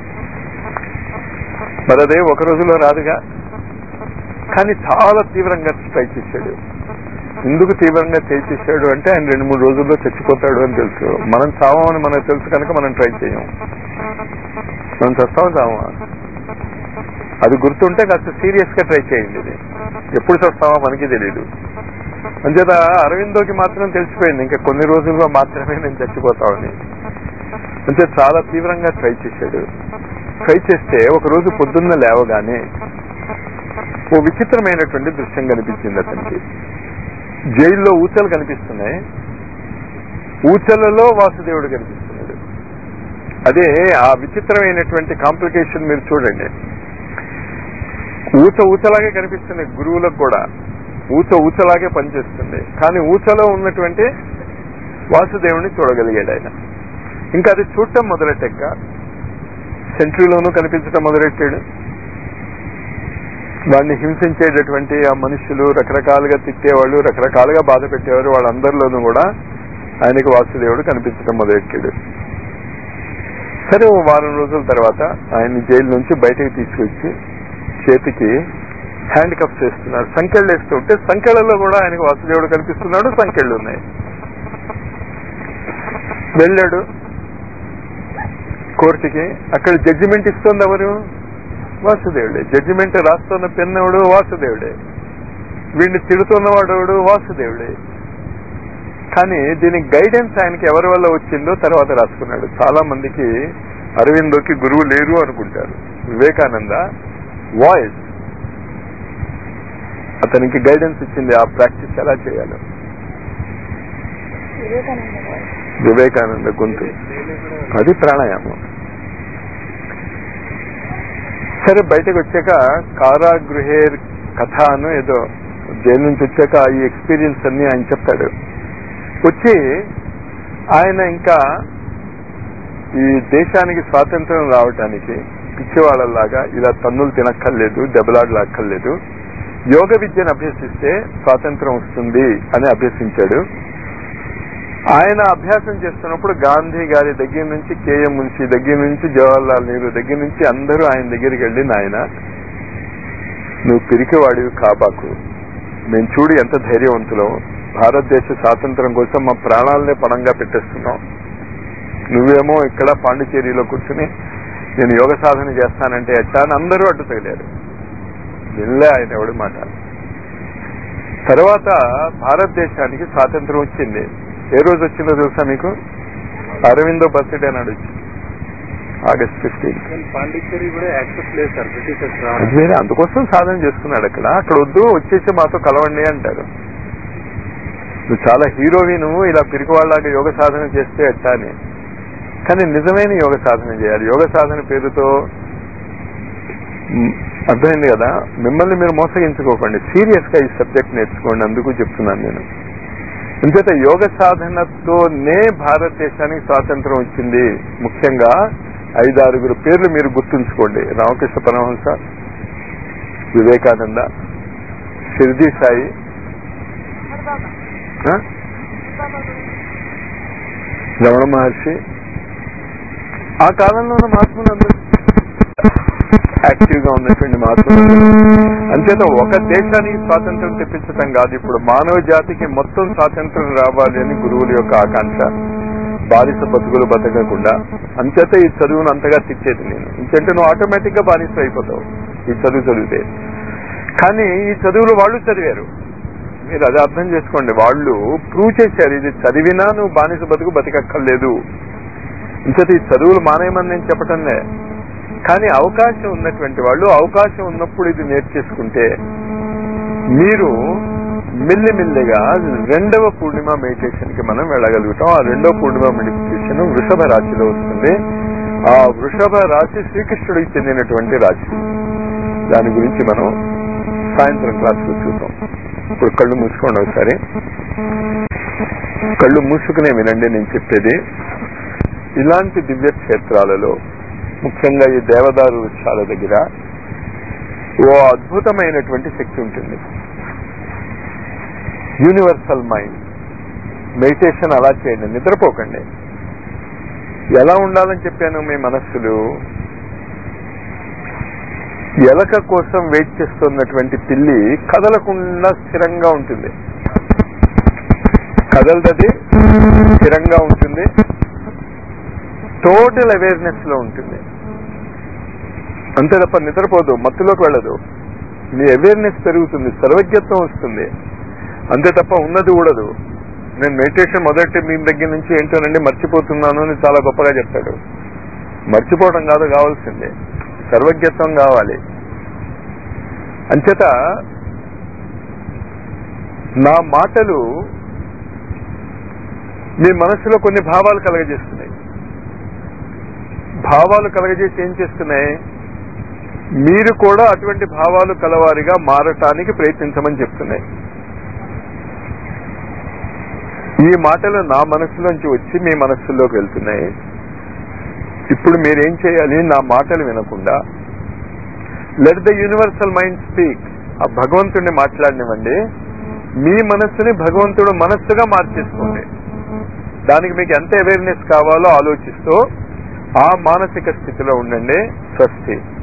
మరి అదే ఒక రోజులో రాదుగా కానీ చాలా తీవ్రంగా ట్రై చేశాడు ఎందుకు తీవ్రంగా ట్రై చేశాడు అంటే ఆయన రెండు మూడు రోజుల్లో చచ్చిపోతాడు అని తెలుసు మనం చావమని మనకు తెలుసు కనుక మనం ట్రై చేయం మనం చస్తామా చావా అది గుర్తుంటే కాస్త సీరియస్ గా ట్రై చేయండి ఇది ఎప్పుడు చస్తామో మనకి తెలియదు అంచేత అరవిందోకి మాత్రం తెలిసిపోయింది ఇంకా కొన్ని రోజుల్లో మాత్రమే నేను చచ్చిపోతామని అంటే చాలా తీవ్రంగా ట్రై చేశాడు ట్రై చేస్తే ఒక రోజు పొద్దున్న లేవగానే ఓ విచిత్రమైనటువంటి దృశ్యం కనిపించింది అతనికి జైల్లో ఊచలు కనిపిస్తున్నాయి ఊచలలో వాసుదేవుడు కనిపిస్తున్నాడు అదే ఆ విచిత్రమైనటువంటి కాంప్లికేషన్ మీరు చూడండి ఊచ ఊచలాగే కనిపిస్తుంది గురువులకు కూడా ఊచ ఊచలాగే పనిచేస్తుంది కానీ ఊచలో ఉన్నటువంటి వాసుదేవుని చూడగలిగాడు ఆయన ఇంకా అది చూడటం మొదలెట్టాక సెంట్రీలోనూ కనిపించడం మొదలెట్టాడు వాడిని హింసించేటటువంటి ఆ మనుషులు రకరకాలుగా తిట్టేవాళ్ళు రకరకాలుగా బాధ పెట్టేవారు వాళ్ళందరిలోనూ కూడా ఆయనకి వాసుదేవుడు కనిపించడం మొదలెట్టాడు సరే ఓ వారం రోజుల తర్వాత ఆయన్ని జైలు నుంచి బయటకు తీసుకొచ్చి చేతికి హ్యాండ్ కప్స్ వేస్తున్నారు సంఖ్యలు వేస్తుంటే సంఖ్యలలో కూడా ఆయనకు వాసుదేవుడు కనిపిస్తున్నాడు సంఖ్యలు ఉన్నాయి వెళ్ళాడు కోర్టుకి అక్కడ జడ్జిమెంట్ ఇస్తుంది ఎవరు వాసుదేవుడే జడ్జిమెంట్ రాస్తున్న పెన్నవుడు వాసుదేవుడే వీడిని తిడుతున్నవాడు వాసుదేవుడే కానీ దీనికి గైడెన్స్ ఆయనకి ఎవరి వల్ల వచ్చిందో తర్వాత రాసుకున్నాడు చాలా మందికి అరవిందోకి గురువు లేరు అనుకుంటారు వివేకానంద వాయిస్ అతనికి గైడెన్స్ ఇచ్చింది ఆ ప్రాక్టీస్ ఎలా చేయాలో వివేకానంద గారు. వివేకానంద గొంతు అది ప్రాణాయామం సరే బయటకు వచ్చాక కారాగృహేర్ కథ అను ఏదో జైలు నుంచి వచ్చాక ఈ ఎక్స్పీరియన్స్ అన్ని ఆయన చెప్తాడు వచ్చి ఆయన ఇంకా ఈ దేశానికి స్వాతంత్రం రావటానికి పిచ్చివాళ్ళలాగా ఇలా తన్నులు తినక్కర్లేదు దెబ్బలాడలాక్కర్లేదు యోగ విద్యను అభ్యసిస్తే స్వాతంత్రం వస్తుంది అని అభ్యసించాడు ఆయన అభ్యాసం చేస్తున్నప్పుడు గాంధీ గారి దగ్గర నుంచి కేఎం మున్షి దగ్గర నుంచి జవహర్లాల్ నెహ్రూ దగ్గర నుంచి అందరూ ఆయన దగ్గరికి వెళ్ళి నాయన నువ్వు పిరికివాడివి కాబాకు మేము చూడు ఎంత ధైర్యవంతులం భారతదేశ స్వాతంత్రం కోసం మా ప్రాణాలనే పణంగా పెట్టేస్తున్నాం నువ్వేమో ఇక్కడ పాండిచేరిలో కూర్చుని నేను యోగ సాధన చేస్తానంటే ఎట్టా అని అందరూ అడ్డు తగిలారు వెళ్ళే ఆయన ఎవడి మాట తర్వాత భారతదేశానికి స్వాతంత్రం వచ్చింది ఏ రోజు వచ్చిందో తెలుసా మీకు అరవిందో బర్త్డే నాడు వచ్చింది ఆగస్ట్ ఫిఫ్టీన్ పాండిచ్చేరి కూడా యాక్సెస్ లేదు సార్ బ్రిటిషర్స్ రావడం అది వేరే అందుకోసం సాధన చేస్తున్నాడు అక్కడ అక్కడ వద్దు వచ్చేసి మాతో కలవండి అంటారు నువ్వు చాలా హీరోవి నువ్వు ఇలా పిరికివాళ్ళలాగా యోగ సాధన చేస్తే ఎట్టా అని కానీ నిజమైన యోగ సాధన చేయాలి యోగ సాధన పేరుతో మ్, అర్థమైంది కదా మిమ్మల్ని మీరు మోసగించుకోకండి సీరియస్ గా ఈ సబ్జెక్ట్ నేర్చుకోండి అందుకు చెప్తున్నాను నేను అంచేత యోగ సాధనతోనే భారతదేశానికి స్వాతంత్రం వచ్చింది ముఖ్యంగా ఐదారుగురు పేర్లు మీరు గుర్తుంచుకోండి రామకృష్ణ పరమహంస వివేకానంద షిర్దీ సాయి ఆ? రమణ మహర్షి ఆ కాలంలో ఉన్న మహాత్ములందరూ యాక్టివ్ గా ఉన్నటువంటి మహాత్ములు అంచేత ఒక దేశానికి స్వాతంత్రం తెప్పించటం కాదు ఇప్పుడు మానవ జాతికి మొత్తం స్వాతంత్రం రావాలి అని గురువుల యొక్క ఆకాంక్ష బానిస బతుకులు బతకకుండా అంచేత ఈ చదువును అంతగా తిట్టేది నేను ఇంకంటే నువ్వు ఆటోమేటిక్ గా బానిస అయిపోతావు ఈ చదువు చదివితే కానీ ఈ చదువులు వాళ్ళు చదివారు మీరు అది అర్థం చేసుకోండి వాళ్ళు ప్రూవ్ చేశారు ఇది చదివినా నువ్వు బానిస బతుకు బతికక్కర్లేదు ఇంచేత ఈ చదువులు మానేయమని నేను చెప్పటంలే కానీ అవకాశం ఉన్నటువంటి వాళ్ళు అవకాశం ఉన్నప్పుడు ఇది నేర్చేసుకుంటే మీరు మెల్లిమెల్లిగా రెండవ పూర్ణిమ మెడిటేషన్ కి మనం వెళ్ళగలుగుతాం ఆ రెండవ పూర్ణిమ మెడిటేషన్ వృషభ రాశిలో వస్తుంది ఆ వృషభ రాశి శ్రీకృష్ణుడికి చెందినటువంటి రాశి దాని గురించి మనం సాయంత్రం క్లాసులో చూద్దాం ఇప్పుడు కళ్ళు మూసుకోండి ఒకసారి కళ్ళు మూసుకునే వినండి నేను చెప్పేది ఇలాంటి దివ్య క్షేత్రాలలో ముఖ్యంగా ఈ దేవదారు వృక్షాల దగ్గర ఓ అద్భుతమైనటువంటి శక్తి ఉంటుంది యూనివర్సల్ మైండ్ మెడిటేషన్ అలా చేయండి నిద్రపోకండి ఎలా ఉండాలని చెప్పాను మీ మనస్సులు ఎలక కోసం వెయిట్ చేస్తున్నటువంటి పిల్లి కదలకుండా స్థిరంగా ఉంటుంది కదలదది స్థిరంగా ఉంటుంది టోటల్ అవేర్నెస్ లో ఉంటుంది అంతే తప్ప నిద్రపోదు మత్తులోకి వెళ్ళదు మీ అవేర్నెస్ పెరుగుతుంది సర్వజ్ఞత్వం వస్తుంది అంతే తప్ప ఉన్నది కూడదు నేను మెడిటేషన్ మొదటి మీ దగ్గర నుంచి ఏంటోనండి మర్చిపోతున్నాను అని చాలా గొప్పగా చెప్తాడు మర్చిపోవడం కాదు కావాల్సిందే సర్వజ్ఞత్వం కావాలి అంచేత నా మాటలు మీ మనసులో కొన్ని భావాలు కలగజేస్తున్నాయి భావాలు కలగజేసి ఏం చేస్తున్నాయి మీరు కూడా అటువంటి భావాలు కలవారిగా మారటానికి ప్రయత్నించమని చెప్తున్నాయి ఈ మాటలు నా మనసులోంచి వచ్చి మీ మనస్సులోకి వెళ్తున్నాయి ఇప్పుడు మీరేం చేయాలి నా మాటలు వినకుండా let the universal mind speak ఆ భగవంతుడిని మాట్లాడినివ్వండి మీ మనస్సుని భగవంతుడు మనస్సుగా మార్చేసుకోండి దానికి మీకు ఎంత అవేర్నెస్ కావాలో ఆలోచిస్తూ ఆ మానసిక స్థితిలో ఉండండి స్వస్తి